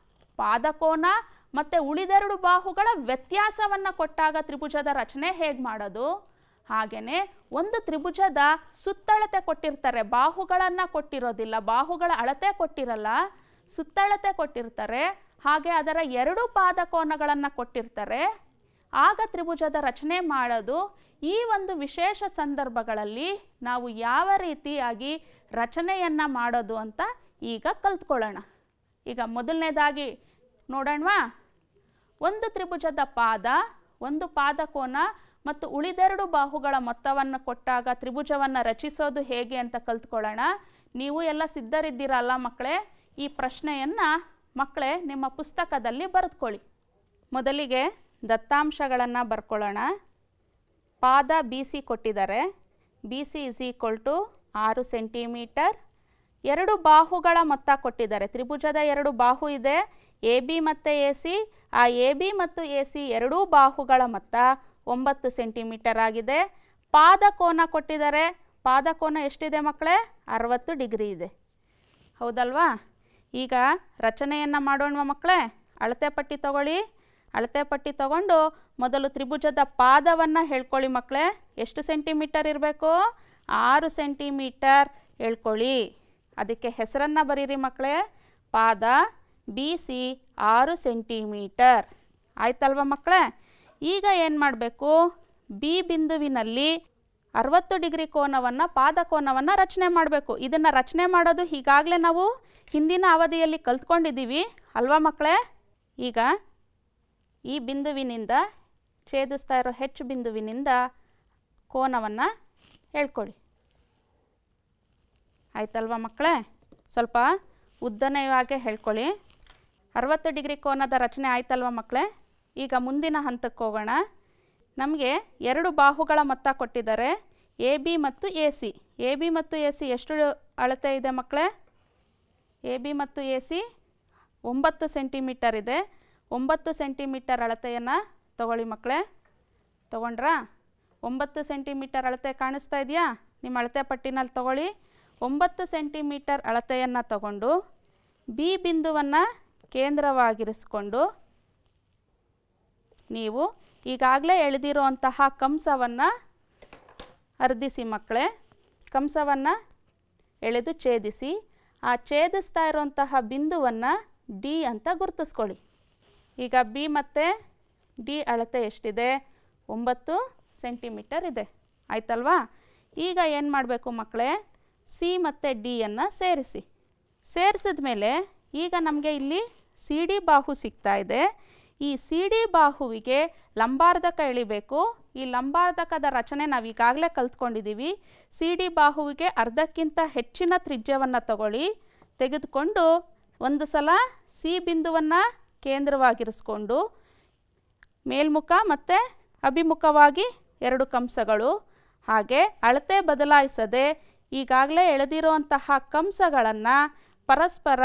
ಪಾದಕೋನ ಮತ್ತು ಉಳಿದೆರಡು ಬಾಹುಗಳ ವ್ಯತ್ಯಾಸವನ್ನು ಕೊಟ್ಟಾಗ ತ್ರಿಭುಜದ ರಚನೆ ಹೇಗೆ ಮಾಡೋದು ಹಾಗೆಯೇ ಒಂದು ತ್ರಿಭುಜದ ಸುತ್ತಳತೆ ಕೊಟ್ಟಿರ್ತಾರೆ ಬಾಹುಗಳನ್ನು ಕೊಟ್ಟಿರೋದಿಲ್ಲ ಬಾಹುಗಳ ಅಳತೆ ಕೊಟ್ಟಿರಲ್ಲ ಸುತ್ತಳತೆ ಕೊಟ್ಟಿರ್ತಾರೆ ಹಾಗೆ ಅದರ ಎರಡು ಪಾದಕೋನಗಳನ್ನು ಕೊಟ್ಟಿರ್ತಾರೆ ಆಗ ತ್ರಿಭುಜದ ರಚನೆ ಮಾಡೋದು ಈ ಒಂದು ವಿಶೇಷ ಸಂದರ್ಭಗಳಲ್ಲಿ ನಾವು ಯಾವ ರೀತಿಯಾಗಿ ರಚನೆಯನ್ನು ಮಾಡೋದು ಅಂತ ಈಗ ಕಲ್ತ್ಕೊಳ್ಳೋಣ ಈಗ ಮೊದಲನೇದಾಗಿ ನೋಡೋಣವಾ ಒಂದು ತ್ರಿಭುಜದ ಪಾದ ಒಂದು ಪಾದಕೋನ ಮತ್ತು ಉಳಿದೆರಡು ಬಾಹುಗಳ ಮೊತ್ತವನ್ನು ಕೊಟ್ಟಾಗ ತ್ರಿಭುಜವನ್ನು ರಚಿಸೋದು ಹೇಗೆ ಅಂತ ಕಲ್ತ್ಕೊಳ್ಳೋಣ ನೀವು ಎಲ್ಲ ಸಿದ್ಧರಿದ್ದೀರಲ್ಲ ಮಕ್ಕಳೇ ಈ ಪ್ರಶ್ನೆಯನ್ನು ಮಕ್ಕಳೇ ನಿಮ್ಮ ಪುಸ್ತಕದಲ್ಲಿ ಬರೆದುಕೊಳ್ಳಿ ಮೊದಲಿಗೆ ದತ್ತಾಂಶಗಳನ್ನು ಬರ್ಕೊಳ್ಳೋಣ ಪಾದ ಬಿ ಸಿ ಕೊಟ್ಟಿದ್ದಾರೆ B C is equal to ಆರು ಸೆಂಟಿಮೀಟರ್ ಎರಡು ಬಾಹುಗಳ ಮೊತ್ತ ಕೊಟ್ಟಿದ್ದಾರೆ ತ್ರಿಭುಜದ ಎರಡು ಬಾಹು ಇದೆ ಎ ಬಿ ಮತ್ತು ಎ ಸಿ ಆ ಎ ಬಿ ಮತ್ತು ಎ ಸಿ ಎರಡೂ ಬಾಹುಗಳ ಮೊತ್ತ ಒಂಬತ್ತು ಸೆಂಟಿಮೀಟರ್ ಆಗಿದೆ ಪಾದಕೋನ ಕೊಟ್ಟಿದ್ದಾರೆ ಪಾದಕೋನ ಎಷ್ಟಿದೆ ಮಕ್ಕಳೇ ಅರವತ್ತು ಡಿಗ್ರಿ ಇದೆ ಹೌದಲ್ವಾ ಈಗ ರಚನೆಯನ್ನು ಮಾಡೋಣ ಮಕ್ಕಳೇ ಅಳತೆ ಪಟ್ಟಿ ತಗೊಳ್ಳಿ ಅಳತೆ ಪಟ್ಟಿ ತಗೊಂಡು ಮೊದಲು ತ್ರಿಭುಜದ ಪಾದವನ್ನು ಹೇಳ್ಕೊಳ್ಳಿ ಮಕ್ಕಳೇ ಎಷ್ಟು ಸೆಂಟಿಮೀಟರ್ ಇರಬೇಕು ಆರು ಸೆಂಟಿಮೀಟರ್ ಹೇಳ್ಕೊಳ್ಳಿ ಅದಕ್ಕೆ ಹೆಸರನ್ನು ಬರೀರಿ ಮಕ್ಕಳೇ ಪಾದ ಬಿ ಸಿ ಆರು ಸೆಂಟಿಮೀಟರ್ ಆಯ್ತಲ್ವ ಮಕ್ಕಳೇ ಈಗ ಏನು ಮಾಡಬೇಕು ಬಿ ಬಿಂದುವಿನಲ್ಲಿ ಅರವತ್ತು ಡಿಗ್ರಿ ಕೋನವನ್ನು ಪಾದಕೋನವನ್ನು ರಚನೆ ಮಾಡಬೇಕು ಇದನ್ನು ರಚನೆ ಮಾಡೋದು ಈಗಾಗಲೇ ನಾವು ಹಿಂದಿನ ಅವಧಿಯಲ್ಲಿ ಕಲ್ತ್ಕೊಂಡಿದ್ದೀವಿ ಅಲ್ವಾ ಮಕ್ಕಳೇ ಈಗ ಈ ಬಿಂದುವಿನಿಂದ ಛೇದಿಸ್ತಾ ಇರೋ ಹೆಚ್ಚು ಬಿಂದುವಿನಿಂದ ಕೋನವನ್ನು ಹೇಳ್ಕೊಳ್ಳಿ ಆಯ್ತಲ್ವಾ ಮಕ್ಕಳೇ ಸ್ವಲ್ಪ ಉದ್ದನೆಯಾಗೆ ಹೇಳ್ಕೊಳ್ಳಿ ಅರವತ್ತು ಡಿಗ್ರಿ ಕೋನದ ರಚನೆ ಆಯ್ತಲ್ವ ಮಕ್ಕಳೇ ಈಗ ಮುಂದಿನ ಹಂತಕ್ಕೆ ಹೋಗೋಣ ನಮಗೆ ಎರಡು ಬಾಹುಗಳ ಮೊತ್ತ ಕೊಟ್ಟಿದ್ದಾರೆ ಎ ಬಿ ಮತ್ತು ಎ ಸಿ ಎ ಬಿ ಮತ್ತು ಎ ಸಿ ಎಷ್ಟು ಅಳತೆ ಇದೆ ಮಕ್ಕಳೇ ಎ ಬಿ ಮತ್ತು ಎ ಸಿ ಒಂಬತ್ತು ಸೆಂಟಿಮೀಟರ್ ಇದೆ ಒಂಬತ್ತು ಸೆಂಟಿಮೀಟರ್ ಅಳತೆಯನ್ನು ತಗೊಳ್ಳಿ ಮಕ್ಕಳೇ ತಗೊಂಡ್ರಾ ಒಂಬತ್ತು ಸೆಂಟಿಮೀಟರ್ ಅಳತೆ ಕಾಣಿಸ್ತಾ ಇದೆಯಾ ನಿಮ್ಮ ಅಳತೆ ಪಟ್ಟಿನಲ್ಲಿ ತಗೊಳ್ಳಿ ಒಂಬತ್ತು ಸೆಂಟಿಮೀಟರ್ ಅಳತೆಯನ್ನು ತಗೊಂಡು ಬಿ ಬಿಂದುವನ್ನು ಕೇಂದ್ರವಾಗಿರಿಸ್ಕೊಂಡು ನೀವು ಈಗಾಗಲೇ ಎಳೆದಿರುವಂತಹ ಕಂಸವನ್ನು ಅರ್ಧಿಸಿ ಮಕ್ಕಳೇ ಕಂಸವನ್ನು ಎಳೆದು ಛೇದಿಸಿ ಆ ಛೇದಿಸ್ತಾ ಇರುವಂತಹ ಬಿಂದುವನ್ನು ಡಿ ಅಂತ ಗುರುತಿಸ್ಕೊಳ್ಳಿ ಈಗ ಬಿ ಮತ್ತು ಡಿ ಅಳತೆ ಎಷ್ಟಿದೆ ಒಂಬತ್ತು ಸೆಂಟಿಮೀಟರ್ ಇದೆ ಆಯ್ತಲ್ವಾ ಈಗ ಏನು ಮಾಡಬೇಕು ಮಕ್ಕಳೇ ಸಿ ಮತ್ತು ಡಿಯನ್ನು ಸೇರಿಸಿ ಸೇರಿಸಿದ ಮೇಲೆ ಈಗ ನಮಗೆ ಇಲ್ಲಿ ಸಿ ಡಿ ಬಾಹು ಸಿಗ್ತಾ ಇದೆ ಈ ಸಿ ಡಿ ಬಾಹುವಿಗೆ ಲಂಬಾರ್ಧಕ ಎಳಿಬೇಕು ಈ ಲಂಬಾರ್ಧಕದ ರಚನೆ ನಾವು ಈಗಾಗಲೇ ಕಲ್ತ್ಕೊಂಡಿದ್ದೀವಿ ಸಿ ಡಿ ಬಾಹುವಿಗೆ ಅರ್ಧಕ್ಕಿಂತ ಹೆಚ್ಚಿನ ತ್ರಿಜ್ಯವನ್ನು ತಗೊಳ್ಳಿ ತೆಗೆದುಕೊಂಡು ಒಂದು ಸಲ ಸಿ ಬಿಂದುವನ್ನು ಕೇಂದ್ರವಾಗಿರಿಸ್ಕೊಂಡು ಮೇಲ್ಮುಖ ಮತ್ತು ಅಭಿಮುಖವಾಗಿ ಎರಡು ಕಂಸಗಳು ಹಾಗೆ ಅಳತೆ ಬದಲಾಯಿಸದೆ ಈಗಾಗಲೇ ಎಳೆದಿರುವಂತಹ ಕಂಸಗಳನ್ನು ಪರಸ್ಪರ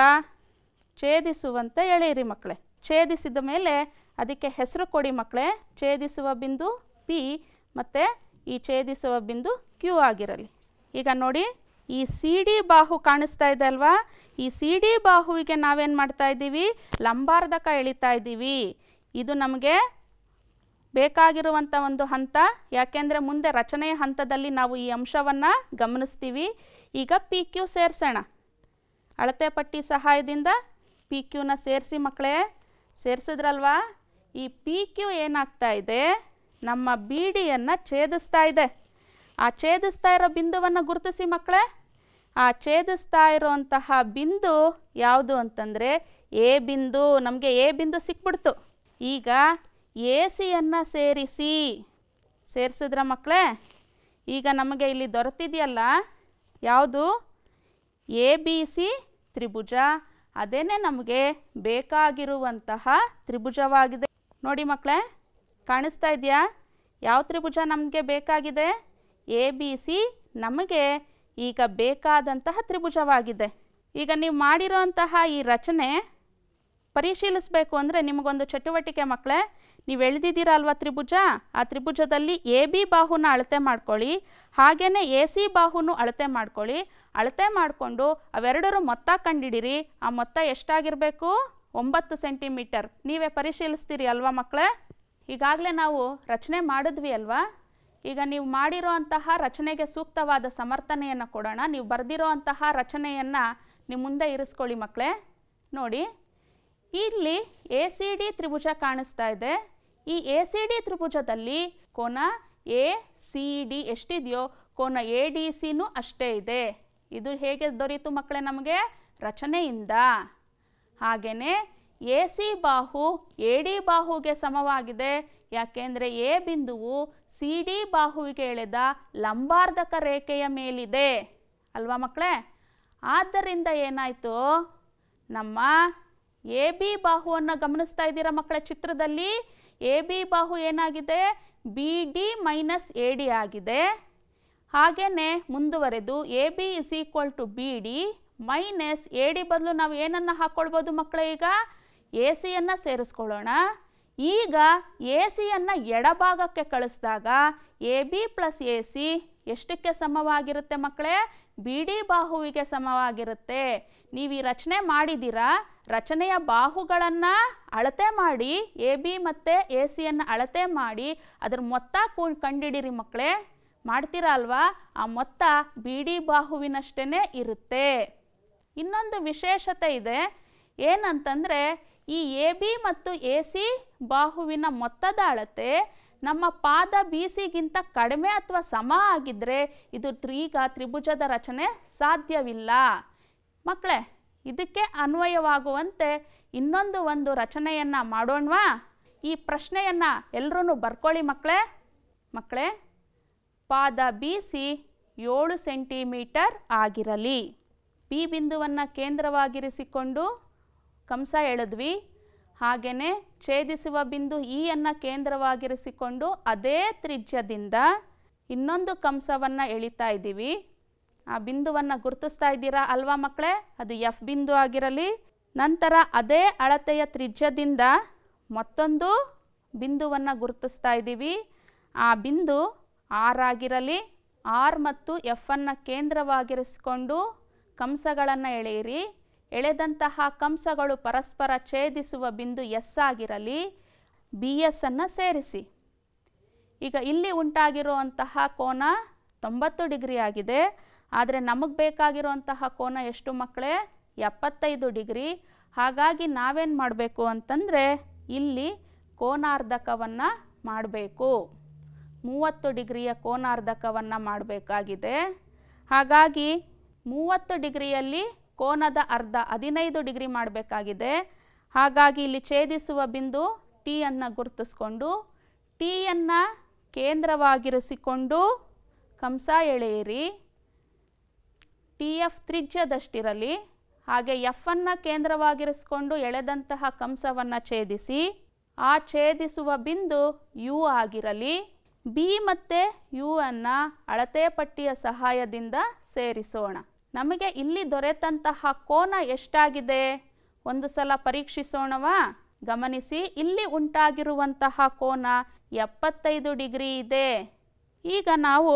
ಛೇದಿಸುವಂತೆ ಎಳೆಯಿರಿ ಮಕ್ಕಳೇ ಛೇದಿಸಿದ ಮೇಲೆ ಅದಕ್ಕೆ ಹೆಸರು ಕೊಡಿ ಮಕ್ಕಳೇ ಛೇದಿಸುವ ಬಿಂದು ಪಿ ಮತ್ತು ಈ ಛೇದಿಸುವ ಬಿಂದು ಕ್ಯೂ ಆಗಿರಲಿ ಈಗ ನೋಡಿ ಈ ಸಿ ಡಿ ಬಾಹು ಕಾಣಿಸ್ತಾ ಇದೆ ಅಲ್ವಾ ಈ ಸಿ ಡಿ ಬಾಹುವಿಗೆ ನಾವೇನು ಮಾಡ್ತಾ ಇದ್ದೀವಿ ಲಂಬಾರ್ಧಕ ಎಳಿತಾ ಇದ್ದೀವಿ ಇದು ನಮಗೆ ಬೇಕಾಗಿರುವಂಥ ಒಂದು ಹಂತ ಯಾಕೆಂದರೆ ಮುಂದೆ ರಚನೆಯ ಹಂತದಲ್ಲಿ ನಾವು ಈ ಅಂಶವನ್ನು ಗಮನಿಸ್ತೀವಿ ಈಗ ಪಿ ಕ್ಯೂ ಸೇರಿಸೋಣ ಅಳತೆ ಪಟ್ಟಿ ಸಹಾಯದಿಂದ ಪಿ ಕ್ಯೂನ ಸೇರಿಸಿ ಮಕ್ಕಳೇ ಸೇರಿಸಿದ್ರಲ್ವಾ ಈ ಪಿ ಕ್ಯೂ ಏನಾಗ್ತಾ ಇದೆ ನಮ್ಮ ಬಿ ಡಿಯನ್ನು ಛೇದಿಸ್ತಾ ಇದೆ ಆ ಛೇದಿಸ್ತಾ ಇರೋ ಬಿಂದುವನ್ನು ಗುರುತಿಸಿ ಮಕ್ಕಳೇ ಆ ಛೇದಿಸ್ತಾ ಇರೋಂತಹ ಬಿಂದು ಯಾವುದು ಅಂತಂದರೆ ಎ ಬಿಂದು ನಮಗೆ ಎ ಬಿಂದು ಸಿಕ್ಬಿಡ್ತು ಈಗ ಎ ಸಿಯನ್ನು ಸೇರಿಸಿ ಸೇರಿಸಿದ್ರ ಮಕ್ಕಳೇ ಈಗ ನಮಗೆ ಇಲ್ಲಿ ದೊರೆತಿದೆಯಲ್ಲ ಯಾವುದು ಎ ಬಿ ಸಿ ತ್ರಿಭುಜ ಅದೇನೇ ನಮಗೆ ಬೇಕಾಗಿರುವಂತಹ ತ್ರಿಭುಜವಾಗಿದೆ ನೋಡಿ ಮಕ್ಕಳೇ ಕಾಣಿಸ್ತಾ ಇದೆಯಾ ಯಾವ ತ್ರಿಭುಜ ನಮಗೆ ಬೇಕಾಗಿದೆ ಎ ಬಿ ಸಿ ನಮಗೆ ಈಗ ಬೇಕಾದಂತಹ ತ್ರಿಭುಜವಾಗಿದೆ ಈಗ ನೀವು ಮಾಡಿರೋಂತಹ ಈ ರಚನೆ ಪರಿಶೀಲಿಸಬೇಕು ಅಂದರೆ ನಿಮಗೊಂದು ಚಟುವಟಿಕೆ ಮಕ್ಕಳೇ ನೀವು ಎಳೆದಿದ್ದೀರ ಅಲ್ವಾ ತ್ರಿಭುಜ ಆ ತ್ರಿಭುಜದಲ್ಲಿ ಎ ಬಿ ಬಾಹುನ ಅಳತೆ ಮಾಡ್ಕೊಳ್ಳಿ ಹಾಗೆಯೇ ಎ ಸಿ ಬಾಹುನು ಅಳತೆ ಮಾಡ್ಕೊಳ್ಳಿ ಅಳತೆ ಮಾಡಿಕೊಂಡು ಅವೆರಡರ ಮೊತ್ತ ಕಂಡಿಡಿರಿ ಆ ಮೊತ್ತ ಎಷ್ಟಾಗಿರಬೇಕು ಒಂಬತ್ತು ಸೆಂಟಿಮೀಟರ್ ನೀವೇ ಪರಿಶೀಲಿಸ್ತೀರಿ ಅಲ್ವಾ ಮಕ್ಕಳೇ ಈಗಾಗಲೇ ನಾವು ರಚನೆ ಮಾಡಿದ್ವಿ ಅಲ್ವಾ ಈಗ ನೀವು ಮಾಡಿರೋ ಅಂತಹ ರಚನೆಗೆ ಸೂಕ್ತವಾದ ಸಮರ್ಥನೆಯನ್ನು ಕೊಡೋಣ ನೀವು ಬರೆದಿರೋ ಅಂತಹ ರಚನೆಯನ್ನು ನಿಮ್ಮ ಮುಂದೆ ಇರಿಸ್ಕೊಳ್ಳಿ ಮಕ್ಕಳೇ ನೋಡಿ ಇಲ್ಲಿ ಎ ಸಿ ಡಿ ತ್ರಿಭುಜ ಕಾಣಿಸ್ತಾ ಇದೆ ಈ ಎ ಸಿ ಡಿ ತ್ರಿಭುಜದಲ್ಲಿ ಕೋನ ಎ ಸಿ ಡಿ ಎಷ್ಟಿದೆಯೋ ಕೋನ ಎ ಡಿ ಸಿನೂ ಅಷ್ಟೇ ಇದೆ ಇದು ಹೇಗೆ ದೊರೀತು ಮಕ್ಕಳೇ ನಮಗೆ ರಚನೆಯಿಂದ ಹಾಗೆಯೇ ಎ ಸಿ ಬಾಹು ಎ ಡಿ ಬಾಹುಗೆ ಸಮವಾಗಿದೆ ಯಾಕೆಂದರೆ ಎ ಬಿಂದುವು ಸಿ ಡಿ ಬಾಹುವಿಗೆ ಎಳೆದ ಲಂಬಾರ್ಧಕ ರೇಖೆಯ ಮೇಲಿದೆ ಅಲ್ವಾ ಮಕ್ಕಳೇ ಆದ್ದರಿಂದ ಏನಾಯಿತು ನಮ್ಮ ಎ ಬಿ ಬಾಹುವನ್ನು ಗಮನಿಸ್ತಾ ಇದ್ದೀರಾ ಮಕ್ಕಳ ಚಿತ್ರದಲ್ಲಿ ಎ ಬಿ ಬಾಹು ಏನಾಗಿದೆ B D minus A D ಆಗಿದೆ ಹಾಗೆಯೇ ಮುಂದುವರೆದು A B is equal to B D minus A D ಬದಲು ನಾವು ಏನನ್ನು ಹಾಕ್ಕೊಳ್ಬೋದು ಮಕ್ಕಳೇ ಈಗ ಎ ಸಿಯನ್ನು ಸೇರಿಸ್ಕೊಳ್ಳೋಣ ಈಗ ಎ ಸಿಯನ್ನು ಎಡಭಾಗಕ್ಕೆ ಕಳಿಸಿದಾಗ A B plus A C ಎಷ್ಟಕ್ಕೆ ಸಮವಾಗಿರುತ್ತೆ ಮಕ್ಕಳೇ ಬಿ ಡಿ ಬಾಹುವಿಗೆ ಸಮವಾಗಿರುತ್ತೆ ನೀವು ಈ ರಚನೆ ಮಾಡಿದ್ದೀರಾ ರಚನೆಯ ಬಾಹುಗಳನ್ನು ಅಳತೆ ಮಾಡಿ ಎ ಬಿ ಮತ್ತು ಎ ಸಿಯನ್ನು ಅಳತೆ ಮಾಡಿ ಅದ್ರ ಮೊತ್ತ ಕೂ ಕಂಡಿಡಿರಿ ಮಕ್ಕಳೇ ಮಾಡ್ತೀರಾ ಅಲ್ವಾ ಆ ಮೊತ್ತ ಬಿ ಡಿ ಬಾಹುವಿನಷ್ಟೇ ಇರುತ್ತೆ ಇನ್ನೊಂದು ವಿಶೇಷತೆ ಇದೆ ಏನಂತಂದರೆ ಈ ಎ ಬಿ ಮತ್ತು ಎ ಸಿ ಬಾಹುವಿನ ಮೊತ್ತದ ಅಳತೆ ನಮ್ಮ ಪಾದ ಬಿ ಸಿಗಿಂತ ಕಡಿಮೆ ಅಥವಾ ಸಮ ಆಗಿದ್ದರೆ ಇದು ಈಗ ತ್ರಿಭುಜದ ರಚನೆ ಸಾಧ್ಯವಿಲ್ಲ ಮಕ್ಕಳೇ ಇದಕ್ಕೆ ಅನ್ವಯವಾಗುವಂತೆ ಇನ್ನೊಂದು ಒಂದು ರಚನೆಯನ್ನು ಮಾಡೋಣವಾ ಈ ಪ್ರಶ್ನೆಯನ್ನು ಎಲ್ಲರೂ ಬರ್ಕೊಳ್ಳಿ ಮಕ್ಕಳೇ ಮಕ್ಕಳೇ ಪಾದ ಬಿ ಸಿ ಏಳು ಸೆಂಟಿಮೀಟರ್ ಆಗಿರಲಿ ಬಿ ಬಿಂದುವನ್ನು ಕೇಂದ್ರವಾಗಿರಿಸಿಕೊಂಡು ಕಂಸ ಎಳೆದ್ವಿ ಹಾಗೆಯೇ ಛೇದಿಸುವ ಬಿಂದು ಇ ಅನ್ನು ಕೇಂದ್ರವಾಗಿರಿಸಿಕೊಂಡು ಅದೇ ತ್ರಿಜ್ಯದಿಂದ ಇನ್ನೊಂದು ಕಂಸವನ್ನು ಎಳಿತಾ ಇದ್ದೀವಿ ಆ ಬಿಂದುವನ್ನು ಗುರುತಿಸ್ತಾ ಇದ್ದೀರಾ ಅಲ್ವಾ ಮಕ್ಕಳೇ ಅದು ಎಫ್ ಬಿಂದು ಆಗಿರಲಿ ನಂತರ ಅದೇ ಅಳತೆಯ ತ್ರಿಜ್ಯದಿಂದ ಮತ್ತೊಂದು ಬಿಂದುವನ್ನು ಗುರುತಿಸ್ತಾ ಇದ್ದೀವಿ ಆ ಬಿಂದು ಆರ್ ಆಗಿರಲಿ ಆರ್ ಮತ್ತು ಎಫ್ ಅನ್ನು ಕೇಂದ್ರವಾಗಿರಿಸಿಕೊಂಡು ಕಂಸಗಳನ್ನು ಎಳೆಯಿರಿ ಎಳೆದಂತಹ ಕಂಸಗಳು ಪರಸ್ಪರ ಛೇದಿಸುವ ಬಿಂದು ಎಸ್ ಆಗಿರಲಿ ಬಿ ಎಸ್ ಅನ್ನು ಸೇರಿಸಿ ಈಗ ಇಲ್ಲಿ ಉಂಟಾಗಿರುವಂತಹ ಕೋನ ತೊಂಬತ್ತು ಡಿಗ್ರಿ ಆಗಿದೆ ಆದರೆ ನಮಗೆ ಬೇಕಾಗಿರುವಂತಹ ಕೋನ ಎಷ್ಟು ಮಕ್ಕಳೇ ಎಪ್ಪತ್ತೈದು ಡಿಗ್ರಿ ಹಾಗಾಗಿ ನಾವೇನು ಮಾಡಬೇಕು ಅಂತಂದರೆ ಇಲ್ಲಿ ಕೋನಾರ್ಧಕವನ್ನು ಮಾಡಬೇಕು ಮೂವತ್ತು ಡಿಗ್ರಿಯ ಕೋನಾರ್ಧಕವನ್ನು ಮಾಡಬೇಕಾಗಿದೆ ಹಾಗಾಗಿ ಮೂವತ್ತು ಡಿಗ್ರಿಯಲ್ಲಿ ಕೋನದ ಅರ್ಧ ಹದಿನೈದು ಡಿಗ್ರಿ ಮಾಡಬೇಕಾಗಿದೆ ಹಾಗಾಗಿ ಇಲ್ಲಿ ಛೇದಿಸುವ ಬಿಂದು ಟಿಯನ್ನು ಗುರುತಿಸ್ಕೊಂಡು ಟಿಯನ್ನು ಕೇಂದ್ರವಾಗಿರಿಸಿಕೊಂಡು ಕಂಸ ಎಳೆಯಿರಿ ಟಿ ಎಫ್ ತ್ರಿಜ್ಯದಷ್ಟಿರಲಿ ಹಾಗೆ ಎಫ್ ಅನ್ನು ಕೇಂದ್ರವಾಗಿರಿಸಿಕೊಂಡು ಎಳೆದಂತಹ ಕಂಸವನ್ನು ಛೇದಿಸಿ ಆ ಛೇದಿಸುವ ಬಿಂದು ಯು ಆಗಿರಲಿ ಬಿ ಮತ್ತು ಯು ಅನ್ನು ಅಳತೆ ಪಟ್ಟಿಯ ಸಹಾಯದಿಂದ ಸೇರಿಸೋಣ ನಮಗೆ ಇಲ್ಲಿ ದೊರೆತಂತಹ ಕೋನ ಎಷ್ಟಾಗಿದೆ ಒಂದು ಸಲ ಪರೀಕ್ಷಿಸೋಣವಾ ಗಮನಿಸಿ ಇಲ್ಲಿ ಉಂಟಾಗಿರುವಂತಹ ಕೋನ ಎಪ್ಪತ್ತೈದು ಡಿಗ್ರಿ ಇದೆ ಈಗ ನಾವು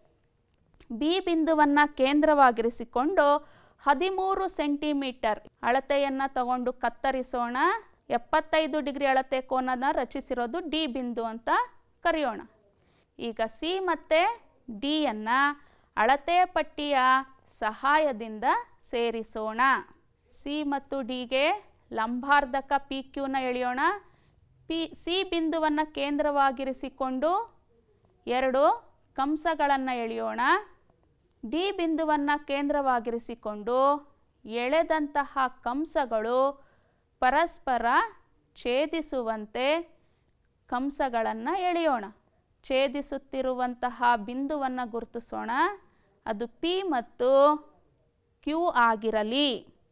ಬಿ ಬಿಂದುವನ್ನು ಕೇಂದ್ರವಾಗಿರಿಸಿಕೊಂಡು ಹದಿಮೂರು ಸೆಂಟಿಮೀಟರ್ ಅಳತೆಯನ್ನು ತಗೊಂಡು ಕತ್ತರಿಸೋಣ ಎಪ್ಪತ್ತೈದು ಡಿಗ್ರಿ ಅಳತೆ ಕೋನನ ರಚಿಸಿರೋದು ಡಿ ಬಿಂದು ಅಂತ ಕರೆಯೋಣ ಈಗ ಸಿ ಮತ್ತು ಡಿಯನ್ನು ಅಳತೆ ಪಟ್ಟಿಯ ಸಹಾಯದಿಂದ ಸೇರಿಸೋಣ ಸಿ ಮತ್ತು ಡಿಗೆ ಲಂಬಾರ್ಧಕ ಪಿ ಕ್ಯೂನ ಎಳೆಯೋಣ ಪಿ ಸಿ ಬಿಂದುವನ್ನು ಕೇಂದ್ರವಾಗಿರಿಸಿಕೊಂಡು ಎರಡು ಕಂಸಗಳನ್ನು ಎಳೆಯೋಣ ಡಿ ಬಿಂದುವನ್ನು ಕೇಂದ್ರವಾಗಿರಿಸಿಕೊಂಡು ಎಳೆದಂತಹ ಕಂಸಗಳು ಪರಸ್ಪರ ಛೇದಿಸುವಂತೆ ಕಂಸಗಳನ್ನು ಎಳೆಯೋಣ ಛೇದಿಸುತ್ತಿರುವಂತಹ ಬಿಂದುವನ್ನು ಗುರುತಿಸೋಣ ಅದು ಪಿ ಮತ್ತು ಕ್ಯೂ ಆಗಿರಲಿ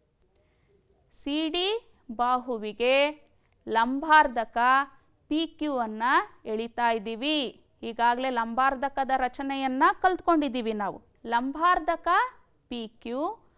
ಸಿ ಡಿ ಬಾಹುವಿಗೆ ಲಂಬಾರ್ಧಕ ಪಿ ಕ್ಯೂ ಅನ್ನು ಎಳಿತಾ ಇದ್ದೀವಿ ಈಗಾಗಲೇ ಲಂಬಾರ್ಧಕದ ರಚನೆಯನ್ನು ಕಲ್ತ್ಕೊಂಡಿದ್ದೀವಿ ನಾವು ಲಂಬಾರ್ಧಕ ಪಿ ಕ್ಯೂ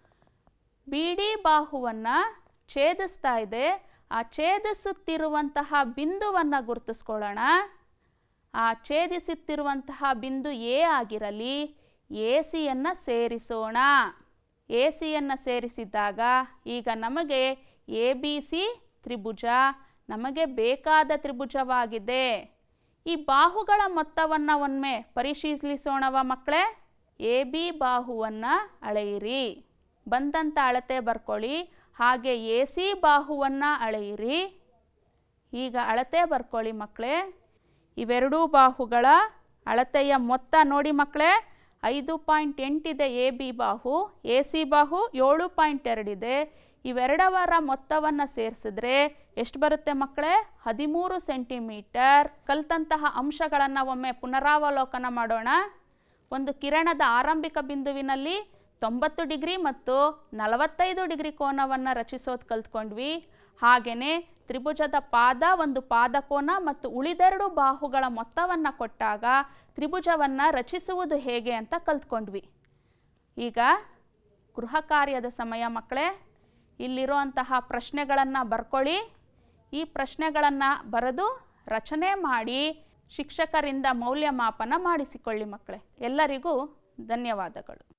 ಬಿ ಡಿ ಬಾಹುವನ್ನು ಛೇದಿಸ್ತಾ ಇದೆ ಆ ಛೇದಿಸುತ್ತಿರುವಂತಹ ಬಿಂದುವನ್ನು ಗುರುತಿಸ್ಕೊಳ್ಳೋಣ ಆ ಛೇದಿಸುತ್ತಿರುವಂತಹ ಬಿಂದು ಎ ಆಗಿರಲಿ ಎ ಸಿಯನ್ನು ಸೇರಿಸೋಣ ಎ ಸಿಯನ್ನು ಸೇರಿಸಿದಾಗ ಈಗ ನಮಗೆ ಎ ಬಿ ಸಿ ತ್ರಿಭುಜ ನಮಗೆ ಬೇಕಾದ ತ್ರಿಭುಜವಾಗಿದೆ ಈ ಬಾಹುಗಳ ಮೊತ್ತವನ್ನು ಒಮ್ಮೆ ಪರಿಶೀಲಿಸೋಣವ ಮಕ್ಕಳೇ ಎ ಬಿ ಬಾಹುವನ್ನು ಅಳೆಯಿರಿ ಬಂದಂಥ ಅಳತೆ ಬರ್ಕೊಳ್ಳಿ ಹಾಗೆ ಎ ಸಿ ಬಾಹುವನ್ನು ಅಳೆಯಿರಿ ಈಗ ಅಳತೆ ಬರ್ಕೊಳ್ಳಿ ಮಕ್ಕಳೇ ಇವೆರಡೂ ಬಾಹುಗಳ ಅಳತೆಯ ಮೊತ್ತ ನೋಡಿ ಮಕ್ಕಳೇ ಐದು ಪಾಯಿಂಟ್ ಎಂಟಿದೆ ಎ ಬಿ ಬಾಹು ಎ ಸಿ ಬಾಹು ಏಳು ಪಾಯಿಂಟ್ ಎರಡಿದೆ ಇವೆರಡವರ ಮೊತ್ತವನ್ನು ಸೇರಿಸಿದ್ರೆ ಎಷ್ಟು ಬರುತ್ತೆ ಮಕ್ಕಳೇ ಹದಿಮೂರು ಸೆಂಟಿಮೀಟರ್ ಕಲ್ತಂತಹ ಅಂಶಗಳನ್ನು ಒಮ್ಮೆ ಪುನರಾವಲೋಕನ ಮಾಡೋಣ ಒಂದು ಕಿರಣದ ಆರಂಭಿಕ ಬಿಂದುವಿನಲ್ಲಿ ತೊಂಬತ್ತು ಡಿಗ್ರಿ ಮತ್ತು ನಲವತ್ತೈದು ಡಿಗ್ರಿ ಕೋನವನ್ನು ರಚಿಸೋದು ಕಲ್ತ್ಕೊಂಡ್ವಿ ಹಾಗೆಯೇ ತ್ರಿಭುಜದ ಪಾದ ಒಂದು ಪಾದಕೋನ ಮತ್ತು ಉಳಿದೆರಡು ಬಾಹುಗಳ ಮೊತ್ತವನ್ನು ಕೊಟ್ಟಾಗ ತ್ರಿಭುಜವನ್ನು ರಚಿಸುವುದು ಹೇಗೆ ಅಂತ ಕಲ್ತ್ಕೊಂಡ್ವಿ ಈಗ ಗೃಹ ಕಾರ್ಯದ ಸಮಯ ಮಕ್ಕಳೇ ಇಲ್ಲಿರುವಂತಹ ಪ್ರಶ್ನೆಗಳನ್ನು ಬರ್ಕೊಳ್ಳಿ ಈ ಪ್ರಶ್ನೆಗಳನ್ನು ಬರೆದು ರಚನೆ ಮಾಡಿ ಶಿಕ್ಷಕರಿಂದ ಮೌಲ್ಯಮಾಪನ ಮಾಡಿಸಿಕೊಳ್ಳಿ ಮಕ್ಕಳೇ ಎಲ್ಲರಿಗೂ ಧನ್ಯವಾದಗಳು